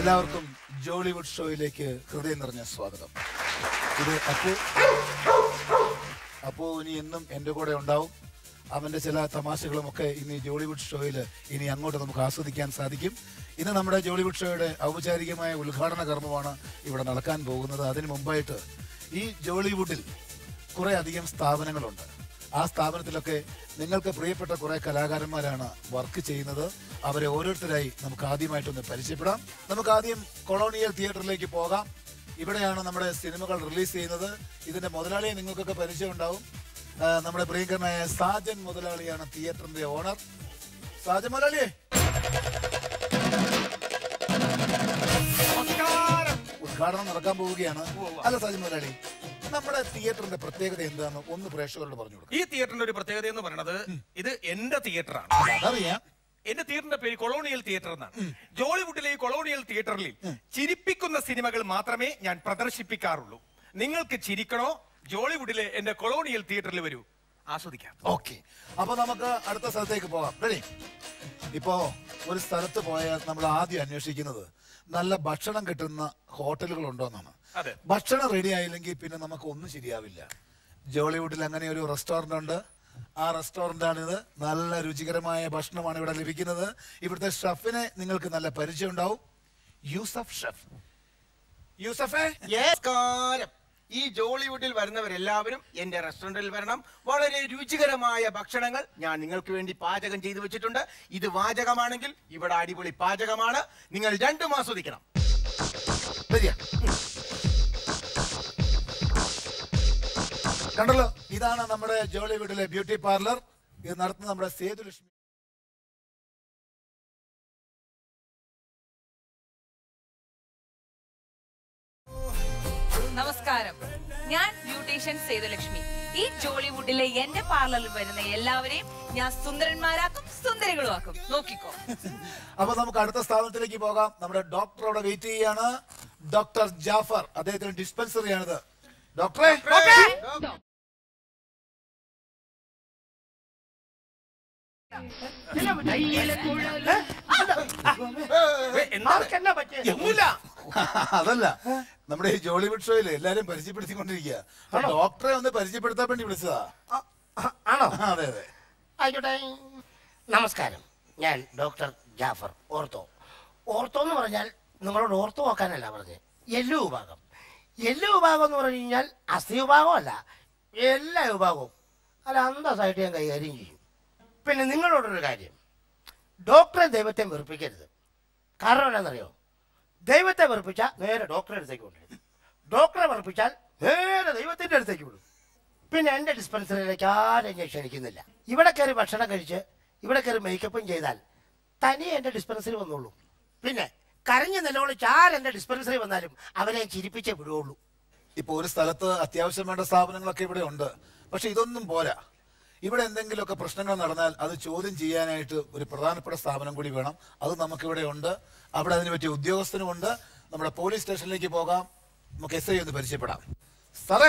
എല്ലാവർക്കും ജോളിവുഡ് ഷോയിലേക്ക് ഹൃദയം നിറഞ്ഞ സ്വാഗതം ഇത് അപ്പു അപ്പു ഇനി എന്നും എൻ്റെ കൂടെ ഉണ്ടാവും അവന്റെ ചില തമാശകളും ഒക്കെ ഇനി ജോളിവുഡ് ഷോയിൽ ഇനി അങ്ങോട്ട് നമുക്ക് ആസ്വദിക്കാൻ സാധിക്കും ഇന്ന് നമ്മുടെ ജോളിവുഡ് ഷോയുടെ ഔപചാരികമായ ഉദ്ഘാടന കർമ്മമാണ് ഇവിടെ നടക്കാൻ പോകുന്നത് അതിനു മുമ്പായിട്ട് ഈ ജോളിവുഡിൽ കുറെ അധികം സ്ഥാപനങ്ങളുണ്ട് ആ സ്ഥാപനത്തിലൊക്കെ നിങ്ങൾക്ക് പ്രിയപ്പെട്ട കുറെ കലാകാരന്മാരാണ് വർക്ക് ചെയ്യുന്നത് അവരെ ഓരോരുത്തരായി നമുക്ക് ആദ്യമായിട്ടൊന്ന് പരിചയപ്പെടാം നമുക്ക് ആദ്യം കൊളോണിയൽ തിയേറ്ററിലേക്ക് പോകാം ഇവിടെയാണ് നമ്മുടെ സിനിമകൾ റിലീസ് ചെയ്യുന്നത് ഇതിന്റെ മുതലാളിയെ നിങ്ങൾക്കൊക്കെ പരിചയം ഉണ്ടാവും ആ, നമ്മുടെ പ്രിയങ്കരനായ സാജൻ മുതലാളിയാണ് തിയേറ്ററിന്റെ ഓണർ സാജൻ മുതലാളിയെ ഉദ്ഘാടനം നടക്കാൻ പോവുകയാണ് അല്ല സാജൻ മുതലാളി നമ്മുടെ തിയേറ്ററിന്റെ പ്രത്യേകത എന്താണെന്ന് ഒന്ന് പ്രേക്ഷകരോട് പറഞ്ഞു കൊടുക്കാം ഈ തിയേറ്ററിന്റെ ഒരു പ്രത്യേകത എന്ന് പറയുന്നത് ഇത് എന്റെ തിയേറ്ററാണ് അതറിയാം എന്റെ തിയേറ്ററിന്റെ പേര് കൊളോണിയൽ തിയേറ്റർ എന്നാണ് ജോളിവുഡിലെ ഈ കൊളോണിയൽ തിയേറ്ററിൽ ചിരിപ്പിക്കുന്ന സിനിമകൾ മാത്രമേ ഞാൻ പ്രദർശിപ്പിക്കാറുള്ളൂ നിങ്ങൾക്ക് ചിരിക്കണോ ജോളിവുഡിലെ എന്റെ കൊളോണിയൽ തിയേറ്ററിൽ വരൂ ആസ്വദിക്കാം ഓക്കെ അപ്പൊ നമുക്ക് അടുത്ത സ്ഥലത്തേക്ക് പോകാം റെഡി ഇപ്പോ ഒരു സ്ഥലത്ത് പോയാൽ നമ്മൾ ആദ്യം അന്വേഷിക്കുന്നത് നല്ല ഭക്ഷണം കിട്ടുന്ന ഹോട്ടലുകൾ ഉണ്ടോന്നാണ് അതെ. ഭക്ഷണം റെഡി ആയില്ലെങ്കിൽ പിന്നെ നമുക്ക് ഒന്നും ശരിയാവില്ല ജോളിവുഡിൽ അങ്ങനെ ഒരു റെസ്റ്റോറന്റ് ഉണ്ട് ആ റെസ്റ്റോറന്റ് ആണിത് നല്ല രുചികരമായ ഭക്ഷണമാണ് ഇവിടെ ലഭിക്കുന്നത് ഇവിടുത്തെ ഷെഫിനെ നിങ്ങൾക്ക് നല്ല പരിചയം ഉണ്ടാവും യൂസഫ് ഷെഫ് യൂസഫേ നമസ്കാരം ഈ ജോളിവുഡിൽ വരുന്നവരെല്ലാവരും എന്റെ റെസ്റ്റോറന്റിൽ വരണം വളരെ രുചികരമായ ഭക്ഷണങ്ങൾ ഞാൻ നിങ്ങൾക്ക് വേണ്ടി പാചകം ചെയ്തു വെച്ചിട്ടുണ്ട് ഇത് വാചകമാണെങ്കിൽ ഇവിടെ അടിപൊളി പാചകമാണ് നിങ്ങൾ രണ്ടും ആസ്വദിക്കണം വരിക കണ്ടല്ലോ ഇതാണ് നമ്മുടെ ജോളിവുഡിലെ ബ്യൂട്ടി പാർലർ ഇത് നടത്തുന്ന നമ്മുടെ സേതുലക്ഷ്മി നമസ്കാരം ഞാൻ ബ്യൂട്ടീഷ്യൻ സേതുലക്ഷ്മി ഈ ജോളിവുഡിലെ എന്റെ പാർലറിൽ വരുന്ന എല്ലാവരെയും ഞാൻ സുന്ദരന്മാരാക്കും സുന്ദരികളുമാക്കും നോക്കിക്കോ അപ്പൊ നമുക്ക് അടുത്ത സ്ഥാപനത്തിലേക്ക് പോകാം നമ്മുടെ ഡോക്ടർ അവിടെ വെയിറ്റ് ചെയ്യാണ് ഡോക്ടർ ജാഫർ അദ്ദേഹത്തിന് ഡിസ്പെൻസറി ആണിത് ഡോക്ടറെ ഒന്നുമില്ല അതല്ല നമ്മുടെ ഈ ജോളിവുഡ് ഷോയിൽ എല്ലാരും പരിചയപ്പെടുത്തിക്കൊണ്ടിരിക്കുക അപ്പൊ ഡോക്ടറെ ഒന്ന് പരിചയപ്പെടുത്താൻ വേണ്ടി വിളിച്ചതാ ആണോ അതെ അതെ ആയിക്കോട്ടെ നമസ്കാരം ഞാൻ ഡോക്ടർ ജാഫർ ഓർത്തോ ഓർത്തോ എന്ന് പറഞ്ഞാൽ നിങ്ങളോട് ഓർത്തോ നോക്കാനല്ല പറഞ്ഞത് എല്ലു വിഭാഗം എല്ലു വിഭാഗം എന്ന് പറഞ്ഞു കഴിഞ്ഞാൽ അസ്ഥി വിഭാഗമല്ല എല്ലാ വിഭാഗവും അല്ല അന്തസ്സായിട്ട് ഞാൻ കൈകാര്യം ചെയ്യും പിന്നെ നിങ്ങളോടൊരു കാര്യം ഡോക്ടറെ ദൈവത്തെ വെറുപ്പിക്കരുത് കാരണം എന്നാണെന്നറിയോ ദൈവത്തെ വെറുപ്പിച്ചാൽ നേരെ ഡോക്ടറെ അടുത്തേക്ക് കൊണ്ടുവരും ഡോക്ടറെ വെറുപ്പിച്ചാൽ നേരെ ദൈവത്തിന്റെ അടുത്തേക്ക് വിടും പിന്നെ എൻ്റെ ഡിസ്പെൻസറിയിലേക്ക് ആരും ഞാൻ ക്ഷണിക്കുന്നില്ല ഇവിടെ കയറി ഭക്ഷണം കഴിച്ച് ഇവിടെ കയറി മേക്കപ്പും ചെയ്താൽ തനിയെ എൻ്റെ ഡിസ്പെൻസറി വന്നോളൂ പിന്നെ കരഞ്ഞ് നിലവിളിച്ച് ആരെൻ്റെ ഡിസ്പെൻസറി വന്നാലും അവരെ ചിരിപ്പിച്ചേ വിടുകയുള്ളൂ ഇപ്പൊ ഒരു സ്ഥലത്ത് അത്യാവശ്യം വേണ്ട സ്ഥാപനങ്ങളൊക്കെ ഇവിടെ ഉണ്ട് പക്ഷെ ഇതൊന്നും പോരാ ഇവിടെ എന്തെങ്കിലുമൊക്കെ പ്രശ്നങ്ങൾ നടന്നാൽ അത് ചോദ്യം ചെയ്യാനായിട്ട് ഒരു പ്രധാനപ്പെട്ട സ്ഥാപനം കൂടി വേണം അത് നമുക്കിവിടെ ഉണ്ട് അവിടെ അതിന് പറ്റിയ ഉദ്യോഗസ്ഥനുമുണ്ട് നമ്മുടെ പോലീസ് സ്റ്റേഷനിലേക്ക് പോകാം നമുക്ക് എസ് ഐ ഒന്ന് പരിചയപ്പെടാം സാറേ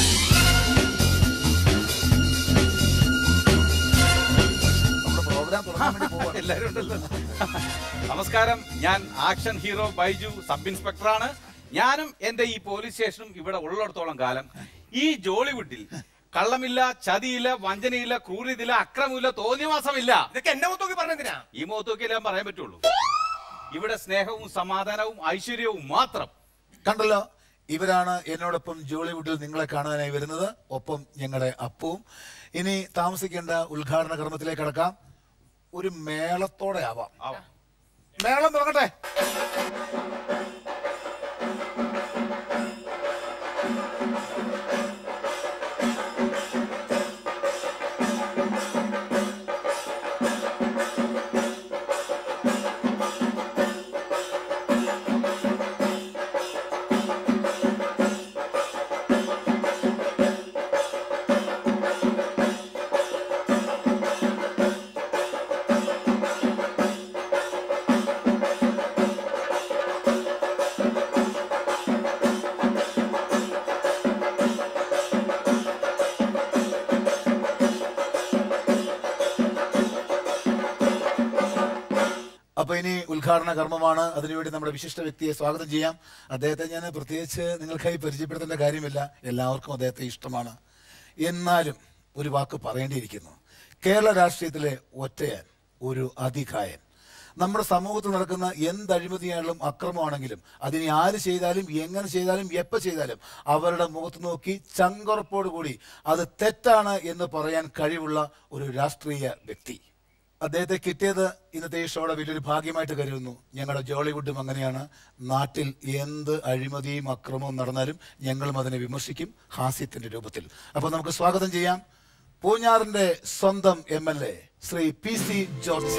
നമ്മുടെ പ്രോഗ്രാം തുടങ്ങാൻ വേണ്ടി പോവാണ് എല്ലാവരും ഉണ്ടല്ലോ നമസ്കാരം ഞാൻ ആക്ഷൻ ഹീറോ ബൈജു സബ് ഇൻസ്പെക്ടറാണ് ഞാനും എന്റെ ഈ പോലീസ് സ്റ്റേഷനും ഇവിടെ ഉള്ളിടത്തോളം കാലം ഈ ജോളിവുഡിൽ കള്ളമില്ല ചതിയില്ല വഞ്ചനയില്ല ക്രൂരതയില്ല അക്രമമില്ല തോന്നിയവാസമില്ല ഇതൊക്കെ എന്റെ മുഖത്തൊക്കെ പറഞ്ഞെന്തിനാ ഈ മുഖത്തൊക്കെ എല്ലാം പറയാൻ പറ്റുള്ളൂ ഇവിടെ സ്നേഹവും സമാധാനവും ഐശ്വര്യവും മാത്രം കണ്ടല്ലോ ഇവരാണ് എന്നോടൊപ്പം ജോളിവുഡിൽ നിങ്ങളെ കാണാനായി വരുന്നത് ഒപ്പം ഞങ്ങളുടെ അപ്പവും ഇനി താമസിക്കേണ്ട ഉദ്ഘാടന കർമ്മത്തിലേക്ക് കടക്കാം ഒരു മേളത്തോടെ ആവാം ആവാം. മേളം തുടങ്ങട്ടെ ഇനി ഉദ്ഘാടന കർമ്മമാണ് അതിനുവേണ്ടി നമ്മുടെ വിശിഷ്ട വ്യക്തിയെ സ്വാഗതം ചെയ്യാം അദ്ദേഹത്തെ ഞാൻ പ്രത്യേകിച്ച് നിങ്ങൾക്കായി പരിചയപ്പെടുത്തേണ്ട കാര്യമില്ല എല്ലാവർക്കും അദ്ദേഹത്തെ ഇഷ്ടമാണ് എന്നാലും ഒരു വാക്ക് പറയേണ്ടിയിരിക്കുന്നു കേരള രാഷ്ട്രീയത്തിലെ ഒറ്റയാൻ ഒരു അതികായൻ നമ്മുടെ സമൂഹത്തിൽ നടക്കുന്ന എന്ത് അഴിമതിയാണെങ്കിലും അക്രമമാണെങ്കിലും അതിനെ ആര് ചെയ്താലും എങ്ങനെ ചെയ്താലും എപ്പോൾ ചെയ്താലും അവരുടെ മുഖത്ത് നോക്കി ചങ്കുറപ്പോടുകൂടി അത് തെറ്റാണ് എന്ന് പറയാൻ കഴിവുള്ള ഒരു രാഷ്ട്രീയ വ്യക്തി അദ്ദേഹത്തെ കിട്ടിയത് ഇന്നത്തെ ഈ ഷോയുടെ വലിയൊരു ഭാഗ്യമായിട്ട് കരുതുന്നു ഞങ്ങളുടെ ജോളിവുഡും അങ്ങനെയാണ് നാട്ടിൽ എന്ത് അഴിമതിയും അക്രമവും നടന്നാലും ഞങ്ങളും അതിനെ വിമർശിക്കും ഹാസ്യത്തിന്റെ രൂപത്തിൽ അപ്പോൾ നമുക്ക് സ്വാഗതം ചെയ്യാം പൂഞ്ഞാറിന്റെ സ്വന്തം M L A Shri P C George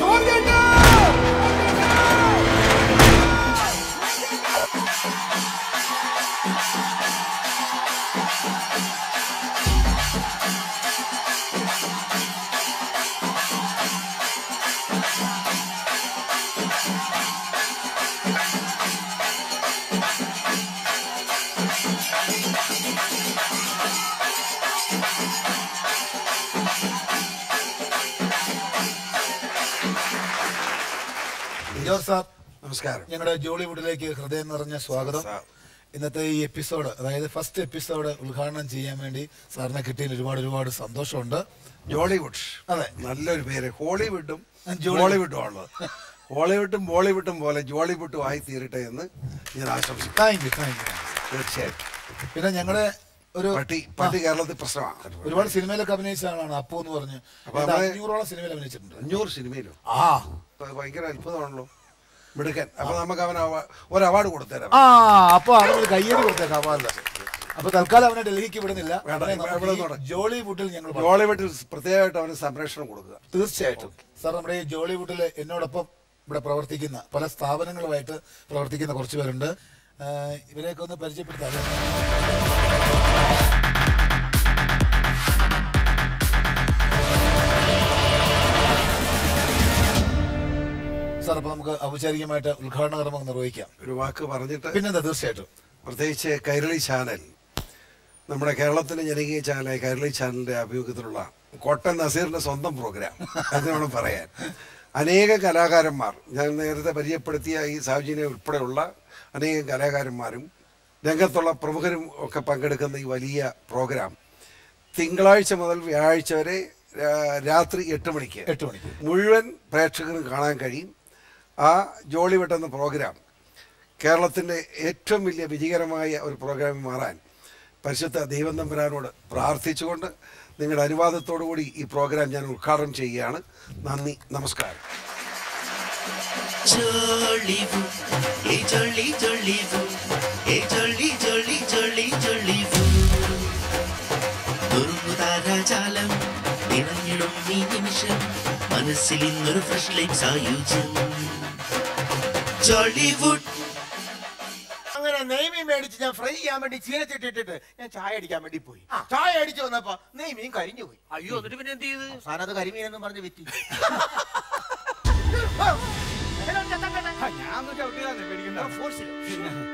George sir നമസ്കാരം ഞങ്ങളുടെ ജോളിവുഡിലേക്ക് ഹൃദയം നിറഞ്ഞ സ്വാഗതം ഇന്നത്തെ ഈ എപ്പിസോഡ് അതായത് ഫസ്റ്റ് എപ്പിസോഡ് ഉദ്ഘാടനം ചെയ്യാൻ വേണ്ടി സാറിനെ കിട്ടിയതിൽ ഒരുപാട് ഒരുപാട് സന്തോഷമുണ്ട് ജോളിവുഡ് അതെ. നല്ലൊരു പേര് ഹോളിവുഡും ജോളിവുഡ്. ബോളിവുഡും ഉള്ളത് ഹോളിവുഡും ബോളിവുഡും പോലെ ജോളിവുഡും ആയി തീരട്ടെ എന്ന് ഞാൻ ആശംസിക്കുന്നു താങ്ക് യു താങ്ക് യു തീർച്ചയായിട്ടും പിന്നെ ഞങ്ങളുടെ ഒരു പട്ടി പട്ടി കേരളത്തിൽ പ്രശ്നമാണ് ഒരുപാട് സിനിമയിലൊക്കെ അഭിനയിച്ച ആളാണ് അപ്പു എന്ന് പറഞ്ഞ് അപ്പൊ ഏതാണ്ട് നമ്മള് അഞ്ഞൂറോളം സിനിമയിൽ അഭിനയിച്ചിട്ടുണ്ട് അഞ്ഞൂറ് സിനിമയിലും ആ അപ്പൊ ഭയങ്കര അത്ഭുതമാണല്ലോ മിടുക്കൻ അപ്പൊ നമുക്ക് അവൻ അവ- ഒരു അവാർഡ് കൊടുത്തേരാം ആ അപ്പൊ അവന് കയ്യടി കൊടുത്തേക്കാം അവാർഡ് അപ്പൊ തൽക്കാലം അവനെ ഡൽഹിക്ക് വിടുന്നില്ല വേണ്ട, അവനെ നമുക്ക് ഇവിടെ ഈ നോടെ. ജോളിവുഡിൽ ഞങ്ങൾ പറ- ജോളിവുഡിൽ പ്രത്യേകമായിട്ട് അവന് സംരക്ഷണം കൊടുക്കുക തീർച്ചയായിട്ടും സാർ നമ്മുടെ ഈ ജോളിവുഡിൽ എന്നോടൊപ്പം ഇവിടെ പ്രവർത്തിക്കുന്ന പല സ്ഥാപനങ്ങളുമായിട്ട് പ്രവർത്തിക്കുന്ന കുറച്ച് പേരുണ്ട് ആ, ഇവരെയൊക്കെ ഒന്ന് പരിചയപ്പെടുത്താം സാർ അപ്പൊ നമുക്ക് ഔപചാരികമായിട്ട് ഉദ്ഘാടന കർമ്മം നിർവഹിക്കാം ഒരു വാക്ക് പറഞ്ഞിട്ട് പിന്നെന്താ തീർച്ചയായിട്ടും പ്രത്യേകിച്ച് കൈരളി ചാനൽ നമ്മുടെ കേരളത്തിലെ ജനകീയ ചാനലായ കൈരളി ചാനലിന്റെ ആഭിമുഖ്യത്തിലുള്ള കോട്ടൻ നസീറിന്റെ സ്വന്തം പ്രോഗ്രാം അത് വേണം പറയാൻ അനേക കലാകാരന്മാർ ഞാൻ നേരത്തെ പരിചയപ്പെടുത്തിയ ഈ സാഹചര്യം ഉൾപ്പെടെയുള്ള അനേകം കലാകാരന്മാരും രംഗത്തുള്ള പ്രമുഖരും ഒക്കെ പങ്കെടുക്കുന്ന ഈ വലിയ പ്രോഗ്രാം തിങ്കളാഴ്ച മുതൽ വ്യാഴാഴ്ച വരെ രാ- രാത്രി എട്ട് മണിക്ക് എട്ട് മണിക്ക് മുഴുവൻ പ്രേക്ഷകരും കാണാൻ കഴിയും ആ ജോളി വെട്ടുന്ന പ്രോഗ്രാം കേരളത്തിൻ്റെ ഏറ്റവും വലിയ വിജയകരമായ ഒരു പ്രോഗ്രാം മാറാൻ പരിശുദ്ധ ദൈവം തമ്പുരാനോട് പ്രാർത്ഥിച്ചുകൊണ്ട് നിങ്ങളുടെ അനുവാദത്തോടു കൂടി ഈ പ്രോഗ്രാം ഞാൻ ഉദ്ഘാടനം ചെയ്യുകയാണ് നന്ദി നമസ്കാരം Jollywood, hey jolly Jollywood, hey jolly jolly jolly Jollywood. ദുർമുതാരാജാലം നിറഞ്ഞിടും ഈ നിമിഷം മനസ്സിൽ ഇന്നൊരു ഫ്രഷ് ലൈഫ് സായുജ്യം ജോളിവുഡ് അങ്ങനെ നെയ്മീൻ മേടിച്ച് ഞാൻ ഫ്രൈ ചെയ്യാൻ വേണ്ടി ചീനച്ചിട്ടിട്ടിട്ട് ഞാൻ ചായ അടിക്കാൻ വേണ്ടി പോയി ചായ അടിച്ചു വന്നപ്പോ നെയ്മീൻ കരിഞ്ഞു പോയി അയ്യോ എന്നിട്ട് പിന്നെ എന്ത് ചെയ്ത് അവസാനം അത് കരിമീൻ എന്ന് പറഞ്ഞ് വിറ്റി ഞാൻ ചവിട്ടിയതാണ് പേടിക്കണ്ട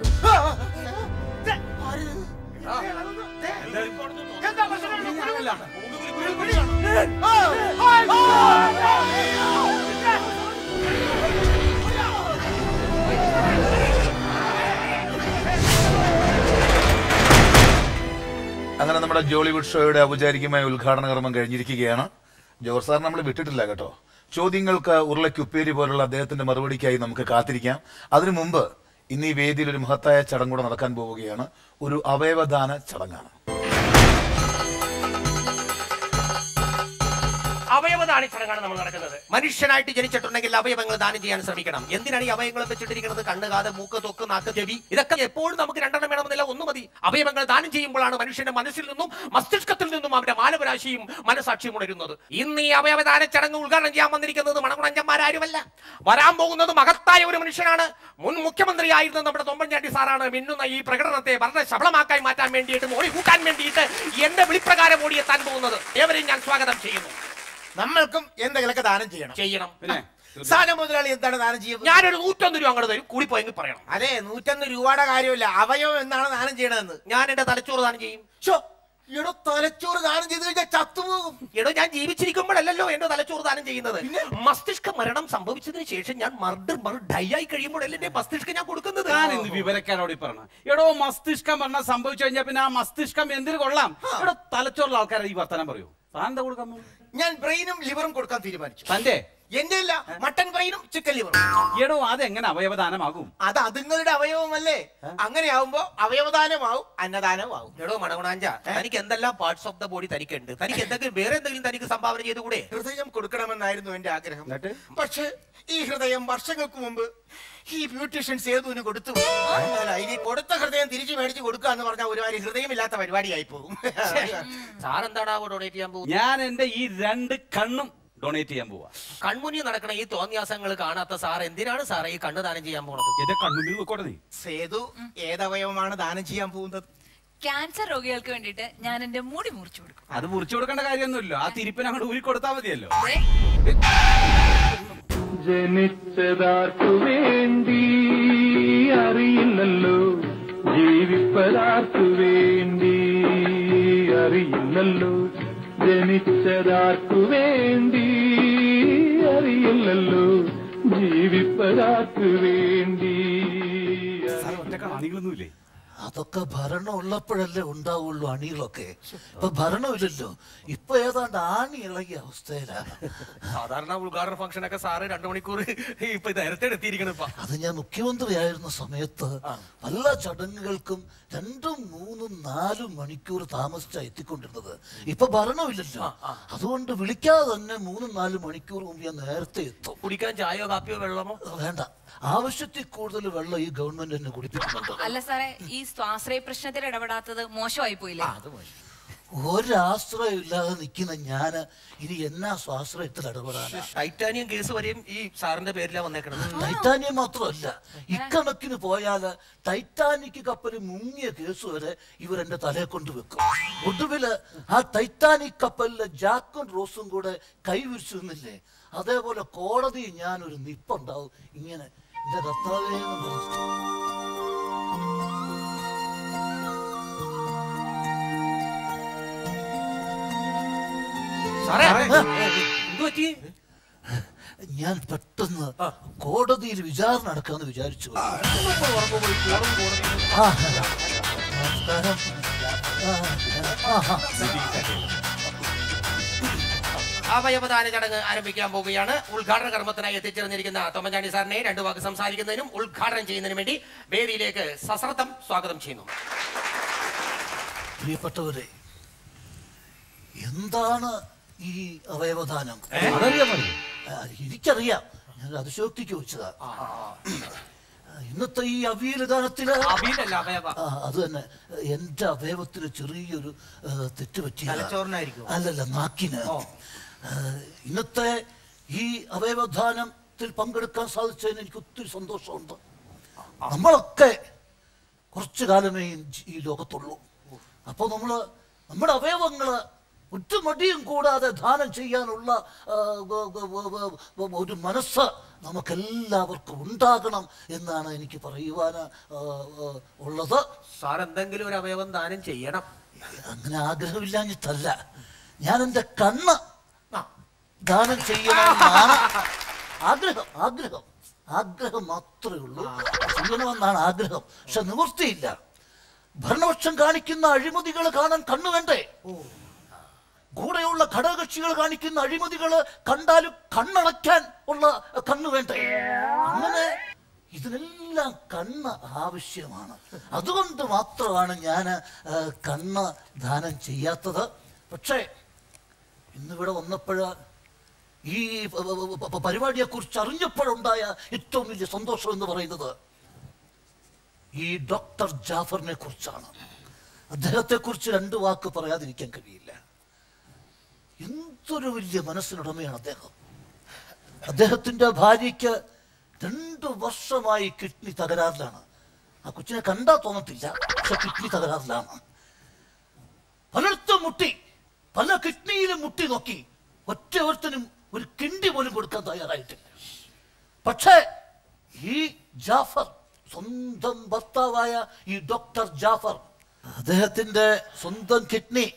അങ്ങനെ നമ്മുടെ ജോളിവുഡ് ഷോയുടെ ഔപചാരികമായ ഉദ്ഘാടന കർമ്മം കഴിഞ്ഞിരിക്കുകയാണ് ജോർ സാർ നമ്മൾ വിട്ടിട്ടില്ല കേട്ടോ ചോദ്യങ്ങൾക്ക് ഉരുളയ്ക്കുപ്പേരി പോലുള്ള അദ്ദേഹത്തിന്റെ മറുപടിക്കായി നമുക്ക് കാത്തിരിക്കാം അതിനു മുമ്പ് ഇന്ന് ഈ വേദിയിൽ ഒരു മഹത്തായ ചടങ്ങ് കൂടെ നടക്കാൻ പോവുകയാണ് ഒരു അവയവദാന ചടങ്ങാണ് അവയവദാന ചടങ്ങാണ് നമ്മൾ നടക്കുന്നത് മനുഷ്യനായിട്ട് ജനിച്ചിട്ടുണ്ടെങ്കിൽ അവയവങ്ങൾ ദാനം ചെയ്യാൻ ശ്രമിക്കണം എന്തിനാണ് ഈ അവയവങ്ങൾ വെച്ചിട്ടിരിക്കുന്നത് കണ്ണ് കാത് മൂക്ക് തൊക്ക് നാക്ക് ചെവി ഇതൊക്കെ എപ്പോഴും നമുക്ക് രണ്ടെണ്ണം വേണമെന്നില്ല ഒന്ന് മതി അവയവങ്ങൾ ദാനം ചെയ്യുമ്പോഴാണ് മനുഷ്യന്റെ മനസ്സിൽ നിന്നും മസ്തിഷ്കത്തിൽ നിന്നും അവന്റെ മാനവരാശിയും മനസാക്ഷിയും ഉണരുന്നത് ഇന്ന് ഈ അവയവദാന ചടങ്ങ് ഉദ്ഘാടനം ചെയ്യാൻ വന്നിരിക്കുന്നത് മണകുണഞ്ചന്മാരാരുമല്ല വരാൻ പോകുന്നത് മഹത്തായ ഒരു മനുഷ്യനാണ് മുൻ മുഖ്യമന്ത്രിയായിരുന്ന നമ്മുടെ തൊമ്പൻചാണ്ടി സാറാണ് മിന്നുന്ന ഈ പ്രകടനത്തെ വളരെ ശബളമാക്കായി മാറ്റാൻ വേണ്ടിയിട്ട് മോടി കൂട്ടാൻ വേണ്ടിയിട്ട് എന്റെ വിളിപ്രകാരം ഓടിയെത്താൻ പോകുന്നത് ഏവരെയും ഞാൻ സ്വാഗതം ചെയ്യുന്നു നമ്മൾക്കും എന്തെങ്കിലുമൊക്കെ ദാനം ചെയ്യണം ചെയ്യണം പിന്നെ സാധന മുതലാളി എന്താണ് ദാനം ചെയ്യുന്നത് ഞാനൊരു നൂറ്റൊന്ന് രൂപ അങ്ങോട്ട് തരും കൂടി പോയെങ്കിൽ പറയണം അതെ നൂറ്റൊന്ന് രൂപയുടെ കാര്യമില്ല അവയവം എന്നാണ് ദാനം ചെയ്യണതെന്ന് ഞാൻ എന്റെ തലച്ചോറ് ദാനം ചെയ്യും ഷോ എടോ തലച്ചോറ് ദാനം ചെയ്ത് കഴിഞ്ഞാൽ ചത്തുപോകും എടോ ഞാൻ ജീവിച്ചിരിക്കുമ്പോഴല്ലോ എന്റെ തലച്ചോറ് ദാനം ചെയ്യുന്നത് മസ്തിഷ്ക മരണം സംഭവിച്ചതിന് ശേഷം ഞാൻ മർഡർ മർ ഡൈ ആയി കഴിയുമ്പോഴല്ലേ എന്റെ മസ്തിഷ്കം ഞാൻ കൊടുക്കുന്നത് ഞാൻ ഇന്ന് വിവരക്കാരോട് പറഞ്ഞു എടോ മസ്തിഷ്കം മരണം സംഭവിച്ചു കഴിഞ്ഞാൽ പിന്നെ ആ മസ്തിഷ്കം എന്തിനു കൊള്ളാം എടോ തലച്ചോറുള്ള ആൾക്കാരെ ഈ വർത്തമാനം പറയൂ താൻ എന്താ കൊടുക്കാൻ പോകുന്നത്? ഞാൻ ബ്രെയിനും ലിവറും കൊടുക്കാൻ തീരുമാനിച്ചു തന്റെ എന്റെ അല്ല മട്ടൻ ബ്രെയിനും ചിക്കൻ ലിവറും എടോ അതെങ്ങനെ അവയവദാനമാകും അത് അതുങ്ങളുടെ അവയവമല്ലേ അങ്ങനെയാവുമ്പോ അവയവദാനമാവും അന്നദാനമാവും എടോ മണകുണാഞ്ച തനിക്ക് എന്തെല്ലാം പാർട്സ് ഓഫ് ദ ബോഡി തനിക്കുണ്ട് തനിക്ക് എന്തെങ്കിലും വേറെ എന്തെങ്കിലും തനിക്ക് സംഭാവന ചെയ്തുകൂടെ ഹൃദയം കൊടുക്കണമെന്നായിരുന്നു എന്റെ ആഗ്രഹം എന്നിട്ട്? പക്ഷേ ഈ ഹൃദയം വർഷങ്ങൾക്ക് മുമ്പ് ഈ ബ്യൂട്ടീഷ്യൻ സേതുവിന് കൊടുത്തു എന്നാൽ ഇനി കൊടുത്ത ഹൃദയം തിരിച്ചു മേടിച്ച് കൊടുക്കുക എന്ന് പറഞ്ഞാൽ ഒരുമാതിരി ഹൃദയമില്ലാത്ത പരിപാടിയായി പോകും സാർ എന്താടാ ഡൊണേറ്റ് ചെയ്യാൻ പോകുന്നത് ഞാൻ എന്റെ ഈ രണ്ട് കണ്ണും ഡൊണേറ്റ് ചെയ്യാൻ പോവാ കൺമുന്നിൽ നടക്കണ ഈ തോന്നിയാസങ്ങൾ കാണാത്ത സാർ എന്തിനാണ് സാറേ ഈ കണ്ണ് ദാനം ചെയ്യാൻ പോണത് എന്റെ കണ്ണുന്നിൽ നോക്കോട്ടെ നീ സേതു ഏതവയവമാണ് ദാനം ചെയ്യാൻ പോകുന്നത് ക്യാൻസർ രോഗികൾക്ക് വേണ്ടിയിട്ട് ഞാൻ എന്റെ മുടി മുറിച്ചു കൊടുക്കും അത് മുറിച്ചു കൊടുക്കേണ്ട കാര്യമൊന്നുമില്ല ആ തിരിപ്പിന് അങ്ങോട്ട് ഊരി കൊടുത്താൽ മതിയല്ലോ ദേ, ജനിച്ചതാർക്കു വേണ്ടി അറിയില്ലല്ലോ ജീവിപ്പതാർക്കു വേണ്ടി അറിയില്ലല്ലോ ജനിച്ചതാർക്കു വേണ്ടി അറിയില്ലല്ലോ ജീവിപ്പതാർക്കു വേണ്ടി സാർ ഒറ്റ കാണികളൊന്നുമില്ലേ അതൊക്കെ ഭരണം ഉള്ളപ്പോഴല്ലേ ഉണ്ടാവുള്ളൂ അണികളൊക്കെ ഇപ്പൊ ഭരണമില്ലല്ലോ ഇപ്പൊ ഏതാണ്ട് ആണി ഇളകിയ അവസ്ഥയിലാണ് സാധാരണ ഉദ്ഘാടന ഫംഗ്ഷൻ ഒക്കെ സാറ് രണ്ടു മണിക്കൂർ ഇപ്പൊ നേരത്തെ എത്തിയിരിക്കണം ഇപ്പൊ അത് ഞാൻ മുഖ്യമന്ത്രിയായിരുന്ന സമയത്ത് പല ചടങ്ങുകൾക്കും രണ്ടും മൂന്നും നാലും മണിക്കൂർ താമസിച്ചാ എത്തിക്കൊണ്ടിരുന്നത് ഇപ്പൊ ഭരണമില്ലല്ലോ അതുകൊണ്ട് വിളിക്കാതെ തന്നെ മൂന്നും നാലും മണിക്കൂർ മുമ്പ് ഞാൻ നേരത്തെ എത്തും കുടിക്കാൻ ചായയോ കാപ്പിയോ വെള്ളമോ വേണ്ട ആവശ്യത്തിൽ കൂടുതൽ വെള്ളം ഈ ഗവൺമെന്റ് എന്നെ കുടിപ്പിക്കുന്നുണ്ട് അല്ല സാറേ ഈ സ്വാശ്രയ പ്രശ്നത്തിൽ ഇടപെടാത്തത് മോശമായി പോയില്ലേ ഒരാശ്രയം ഇല്ലാതെ നിൽക്കുന്ന ഞാന് ഇനി എന്നാ സ്വാശ്രയത്തിൽ ഇടപെടാനാ ടൈറ്റാനിയം കേസ് വരെയും ഈ സാറിന്റെ പേരിലാ വന്നേക്കണത് ടൈറ്റാനിയം മാത്രമല്ല ഇക്കണക്കിന് പോയാല് ടൈറ്റാനിക് കപ്പൽ മുങ്ങിയ കേസ് വരെ ഇവരെന്റെ തലയെ കൊണ്ട് വെക്കും ഒടുവില് ആ ടൈറ്റാനിക് കപ്പലിലെ ജാക്കും റോസും കൂടെ കൈവിരിച്ചു നിന്നില്ലേ അതേപോലെ കോടതി ഞാൻ ഒരു നിപ്പുണ്ടാവും ഇങ്ങനെ എന്റെ കർത്താവേ എന്ന് പറഞ്ഞു. സാറേ എന്ത് പറ്റി ഞാൻ പെട്ടെന്ന് കോടതിയിൽ വിചാരണ നടക്കാന്ന് വിചാരിച്ചു ആ, നമസ്കാരം ആ, ആ, ആ. അവയവദാന ചടങ്ങ് ആരംഭിക്കാൻ പോവുകയാണ് ഉദ്ഘാടന കർമ്മത്തിനായി എത്തിച്ചേർന്നിരിക്കുന്ന തൊമ്മഞ്ചാണ്ടി സാറിനെ രണ്ടു വാക്ക് സംസാരിക്കുന്നതിനും ഉദ്ഘാടനം ചെയ്യുന്നതിനും വേണ്ടി വേദിയിലേക്ക് സശ്രദ്ധം സ്വാഗതം ചെയ്യുന്നു പ്രിയപ്പെട്ടവരെ എന്താണ് ഈ അവയവദാനം ആ, എനിക്കറിയാം ഞാൻ അതിശോക്തിക്ക് വെച്ചതാ ഇന്നത്തെ ഈ അവിയൽ ദാനത്തില് അഭിനല്ല അവയവ ആ, അത് തന്നെ എന്റെ അവയവത്തിന് ചെറിയൊരു ആ, തെറ്റ് പറ്റിയ തലച്ചോറിനായിരിക്കും. അല്ലല്ല നാക്കിന് ആ, ഇന്നത്തെ ഈ അവയവദാനത്തിൽ പങ്കെടുക്കാൻ സാധിച്ചതിന് എനിക്ക് ഒത്തിരി സന്തോഷമുണ്ട് നമ്മളൊക്കെ കുറച്ചു കാലമേ ഈ- ഈ ലോകത്തുള്ളൂ അപ്പോൾ നമ്മൾ നമ്മുടെ അവയവങ്ങള് ഒറ്റ മടിയും കൂടാതെ ദാനം ചെയ്യാനുള്ള ആ, ഗ- ഗ- ഗ- ഗ- ഗ- ഒരു മനസ്സ് നമുക്കെല്ലാവർക്കും ഉണ്ടാകണം എന്നാണ് എനിക്ക് പറയുവാൻ ആ, ആ, ഉള്ളത് സാർ എന്തെങ്കിലും ഒരു അവയവം ദാനം ചെയ്യണം അങ്ങനെ ആഗ്രഹമില്ലാഞ്ഞിട്ടല്ല ഞാൻ എൻ്റെ കണ്ണ് ദാനം ചെയ്യണമെന്നാണ് ആഗ്രഹം ആഗ്രഹം ആഗ്രഹം മാത്രമേ ഉള്ളൂ ചെയ്യണമെന്നാണ് ആഗ്രഹം പക്ഷെ നിവൃത്തിയില്ല ഭരണപക്ഷം കാണിക്കുന്ന അഴിമതികൾ കാണാൻ കണ്ണു വേണ്ടേ കൂടെയുള്ള ഘടകകക്ഷികൾ കാണിക്കുന്ന അഴിമതികൾ കണ്ടാലും കണ്ണടയ്ക്കാൻ ഉള്ള കണ്ണ് വേണ്ടേ അങ്ങനെ ഇതിനെല്ലാം കണ്ണ് ആവശ്യമാണ് അതുകൊണ്ട് മാത്രമാണ് ഞാൻ കണ്ണ് ദാനം ചെയ്യാത്തത് പക്ഷേ ഇന്നിവിടെ വന്നപ്പോഴ് ഈ പ- പ- പ- പ- പരിപാടിയെക്കുറിച്ച് അറിഞ്ഞപ്പോഴുണ്ടായ ഏറ്റവും വലിയ സന്തോഷം എന്ന് പറയുന്നത് ഈ ഡോക്ടർ ജാഫറിനെ കുറിച്ചാണ് അദ്ദേഹത്തെ കുറിച്ച് രണ്ട് വാക്ക് പറയാതിരിക്കാൻ കഴിയില്ല എന്തൊരു വലിയ മനസ്സിനുടമയാണ് അദ്ദേഹം അദ്ദേഹത്തിന്റെ ഭാര്യയ്ക്ക് രണ്ടു വർഷമായി കിഡ്നി തകരാറിലാണ് ആ കൊച്ചിനെ കണ്ടാ തോന്നത്തില്ല പക്ഷെ കിഡ്നി തകരാറിലാണ് പലയിടത്തും മുട്ടി പല കിഡ്നിയിലും മുട്ടി നോക്കി ഒറ്റ ഒരുത്തനും ഒരു കിണ്ടി പോലും കൊടുക്കാൻ തയ്യാറായിട്ടില്ല പക്ഷേ ഈ ജാഫർ സ്വന്തം ഭർത്താവായ ഈ ഡോക്ടർ ജാഫർ അദ്ദേഹത്തിന്റെ സ്വന്തം കിഡ്നി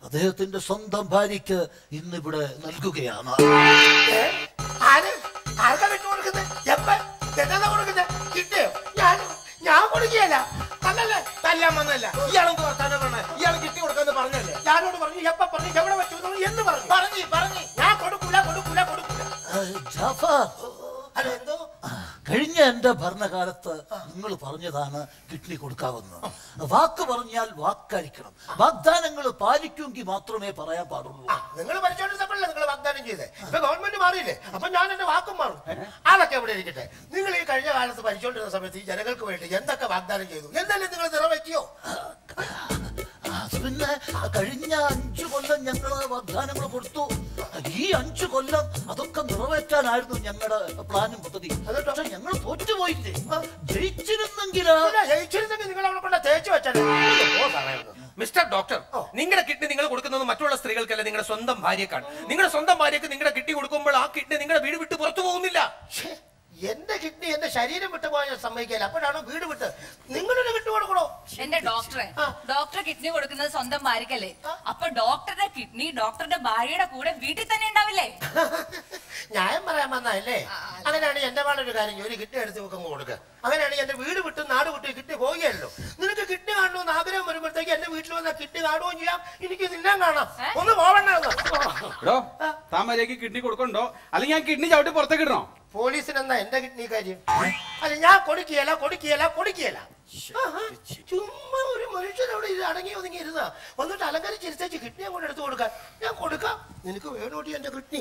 അദ്ദേഹത്തിന്റെ സ്വന്തം ഭാര്യയ്ക്ക് ഇന്നിവിടെ നൽകുകയാണ് ഏ? ആര് ആർക്കാ വിട്ടു കൊടുക്കുന്നത് എപ്പ എന്നാ കൊടുക്കുന്നത് കിട്ടിയോ ഞാൻ ഞാൻ കൊടുക്കുകയല്ല അല്ലല്ലേ തല്ലാൻ വന്നല്ല ഇയാളെന്ത് വർത്താനം പറഞ്ഞ ഇയാൾ കിട്ടി കൊടുക്കാന്ന് പറഞ്ഞല്ലേ ഞാനോട് പറഞ്ഞു എപ്പ പറഞ്ഞു എവിടെ വെച്ചു എന്ന് എന്ന് പറഞ്ഞു പറഞ്ഞു പറഞ്ഞു ഞാൻ കൊടുക്കൂല കൊടുക്കൂല കൊടുക്കൂല ആ, ജാഫർ അല്ല എന്തോ കഴിഞ്ഞ എന്റെ ഭരണകാലത്ത് നിങ്ങൾ പറഞ്ഞതാണ് കിഡ്നി കൊടുക്കാവുന്നത് വാക്ക് പറഞ്ഞാൽ വാക്കഴിക്കണം വാഗ്ദാനങ്ങൾ പാലിക്കുമെങ്കിൽ മാത്രമേ പറയാൻ പാടുള്ളൂ നിങ്ങൾ പരിശോധിച്ചപ്പോഴല്ലേ നിങ്ങൾ വാഗ്ദാനം ചെയ്തേ ഇപ്പൊ ഗവൺമെന്റ് മാറിയില്ലേ അപ്പൊ ഞാൻ എന്റെ വാക്കും മാറും അതൊക്കെ എവിടെ ഇരിക്കട്ടെ നിങ്ങൾ ഈ കഴിഞ്ഞ കാലത്ത് ഭരിച്ചോണ്ടിരുന്ന സമയത്ത് ഈ ജനങ്ങൾക്ക് വേണ്ടി എന്തൊക്കെ വാഗ്ദാനം ചെയ്തു എന്തായാലും നിങ്ങൾ നിറവേറ്റിയോ അത് പിന്നെ കഴിഞ്ഞ അഞ്ചു കൊല്ലം ഞങ്ങള് വാഗ്ദാനങ്ങൾ കൊടുത്തു ഈ അഞ്ചു കൊല്ലം അതൊക്കെ നിറവേറ്റാനായിരുന്നു ഞങ്ങളുടെ പ്ലാനും പദ്ധതി പക്ഷെ ഞങ്ങൾ തോറ്റുപോയില്ലേ ജയിച്ചിരുന്നെങ്കില് പിന്നെ ജയിച്ചിരുന്നെങ്കിൽ നിങ്ങൾ അവിടെ കൊണ്ട് തേച്ച് വെച്ചാൽ മിസ്റ്റർ ഡോക്ടർ നിങ്ങളുടെ കിഡ്നി നിങ്ങൾ കൊടുക്കുന്നത് മറ്റുള്ള സ്ത്രീകൾക്കല്ല നിങ്ങളുടെ സ്വന്തം ഭാര്യക്കാണ് നിങ്ങളുടെ സ്വന്തം ഭാര്യക്ക് നിങ്ങളുടെ കിഡ്നി കൊടുക്കുമ്പോൾ ആ കിഡ്നി നിങ്ങളുടെ വീട് വിട്ട് പുറത്തു പോകുന്നില്ല എന്റെ കിഡ്നി എന്റെ ശരീരം വിട്ടു പോയാൽ സമ്മതിക്കില്ല അപ്പോഴാണ് വീട് വിട്ട് നിങ്ങളൊരു വിട്ടു കൊടുക്കണോ എന്റെ ഡോക്ടറെ ആ. ഡോക്ടർ കിഡ്നി കൊടുക്കുന്നത് സ്വന്തം ഭാര്യക്കല്ലേ അപ്പൊ ഡോക്ടറുടെ കിഡ്നി ഡോക്ടറുടെ ഭാര്യയുടെ കൂടെ വീട്ടിൽ തന്നെ ഉണ്ടാവില്ലേ ന്യായം പറയാൻ വന്നല്ലേ അങ്ങനെയാണ് എന്റെ പാടൊരു കാര്യം ചെയ്യ്. ഒരു കിഡ്നി എടുത്ത് വെക്കും കൊടുക്കുക അങ്ങനെയാണ് എന്റെ വീട് വിട്ട് നാട് വിട്ട് കിഡ്നി പോവുകയല്ലോ നിനക്ക് കിഡ്നി കാണണമെന്ന് ആഗ്രഹം വരുമ്പോഴത്തേക്ക് എന്റെ വീട്ടിൽ വന്ന കിഡ്നി കാണുകയും ചെയ്യാം എനിക്ക് നിന്നാൻ കാണാം ഒന്ന് പോവണ്ട എടോ താമരയ്ക്ക് കിഡ്നി കൊടുക്കണ്ടോ അല്ലെങ്കിൽ ഞാൻ കിഡ്നി ചവിട്ടി പുറത്തേക്ക് ഇടണോ പോലീസിന് എന്താ എന്റെ കിഡ്നി കാര്യം അല്ല ഞാൻ കൊടുക്കുകയല്ല കൊടുക്കുകയല്ല കൊടുക്കുകയല്ല ആഹാ. ചുമ്മാ ഒരു മനുഷ്യൻ അവിടെ ഇത് അടങ്ങി ഒതുങ്ങി ഇരുന്ന വന്നിട്ട് അലങ്കരിച്ചിരുത്തേച്ച് കിഡ്നി അങ്ങോട്ട് എടുത്ത് കൊടുക്കാൻ ഞാൻ കൊടുക്കാം നിനക്ക് വേണോടി എന്റെ കിഡ്നി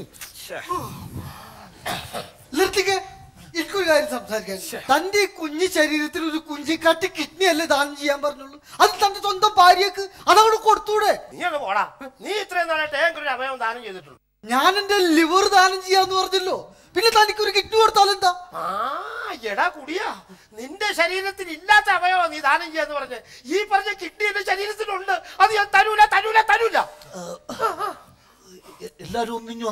നിർത്തിക്ക് എനിക്കൊരു കാര്യം സംസാരിക്കാൻ തന്റെ ഈ കുഞ്ഞു ശരീരത്തിൽ ഒരു കുഞ്ചിക്കാട്ടി കിഡ്നി അല്ലേ ദാനം ചെയ്യാൻ പറഞ്ഞുള്ളൂ അത് തന്റെ സ്വന്തം ഭാര്യക്ക് അതവിടെ കൊടുത്തൂടെ നീ ഒന്ന് പോടാ നീ ഇത്രയും നാളായിട്ട് ഏതൊരു അവയവം ദാനം ചെയ്തിട്ടുള്ളൂ ഞാൻ എന്റെ ലിവർ ദാനം ചെയ്യാന്ന് പറഞ്ഞല്ലോ പിന്നെ തനിക്കൊരു കിഡ്നി കൊടുത്താലെന്താ ആ എടാ കുടിയാ നിന്റെ ശരീരത്തിൽ ഇല്ലാത്ത അവയവം നീ ദാനം ചെയ്യാന്ന് പറഞ്ഞ് ഈ പറഞ്ഞ കിഡ്നി എന്റെ ശരീരത്തിലുണ്ട് അത് ഞാൻ തരൂല തരൂല തരൂല എ- എല്ലാരും ഒന്നിഞ്ഞു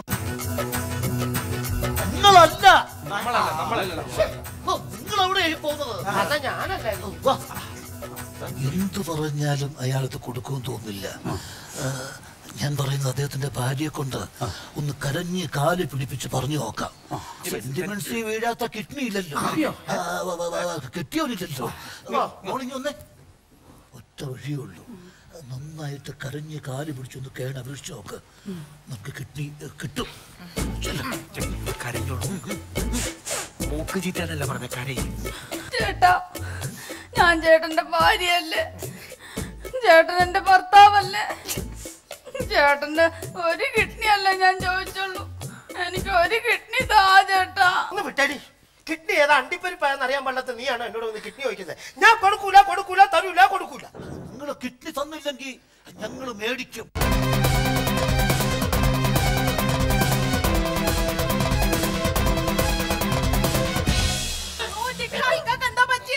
നിങ്ങളല്ല ഓ, നിങ്ങൾ എവിടെയായി പോകുന്നത് അതാ ഞാനല്ലേ വാ. എന്തു പറഞ്ഞാലും അയാൾക്ക് കൊടുക്കുമെന്ന് തോന്നില്ല ആ, ഞാൻ പറയുന്നത് അദ്ദേഹത്തിന്റെ ഭാര്യയെ കൊണ്ട് ഒന്ന് കരഞ്ഞ് കാല് പിടിപ്പിച്ച് പറഞ്ഞു നോക്കാം സെന്റിമെന്റ്സ് വീഴാത്ത കിഡ്നി ഇല്ലല്ലോ ആ, വ- വ- വ- കിട്ടിയവനില്ലല്ലോ മോളിഞ്ഞ് വന്നേ ഒറ്റ വഴിയേ ഉള്ളൂ നന്നായിട്ട് കരഞ്ഞ് കാല് പിടിച്ചൊന്ന് കേണ അപേക്ഷിച്ച് നോക്ക് നമുക്ക് കിഡ്നി ഏ, കിട്ടും ചെല്ല്. മൂക്ക് ചീറ്റാനല്ല പറഞ്ഞ കരയും ചേട്ടാ ഞാൻ ചേട്ടന്റെ ഭാര്യയല്ലേ ചേട്ടൻ എന്റെ ഭർത്താവല്ലേ ചേട്ടന്റെ ഒരു കിഡ്നി അല്ലേ ഞാൻ ചോദിച്ചുള്ളൂ എനിക്ക് ഒരു കിഡ്നി താ ചേട്ടാ ഒന്ന് വിട്ടടി കിഡ്നി ഏതാ അണ്ടിപ്പരിപ്പായെന്ന് അറിയാൻ പാടില്ലാത്ത നീയാണ് എന്നോട് ഒന്ന് കിഡ്നി ചോദിക്കുന്നത് ഞാൻ കൊടുക്കൂല കൊടുക്കൂല തരൂല കൊടുക്കൂല നിങ്ങൾ കിഡ്നി തന്നില്ലെങ്കിൽ ഞങ്ങൾ മേടിക്കും എന്താ പറ്റി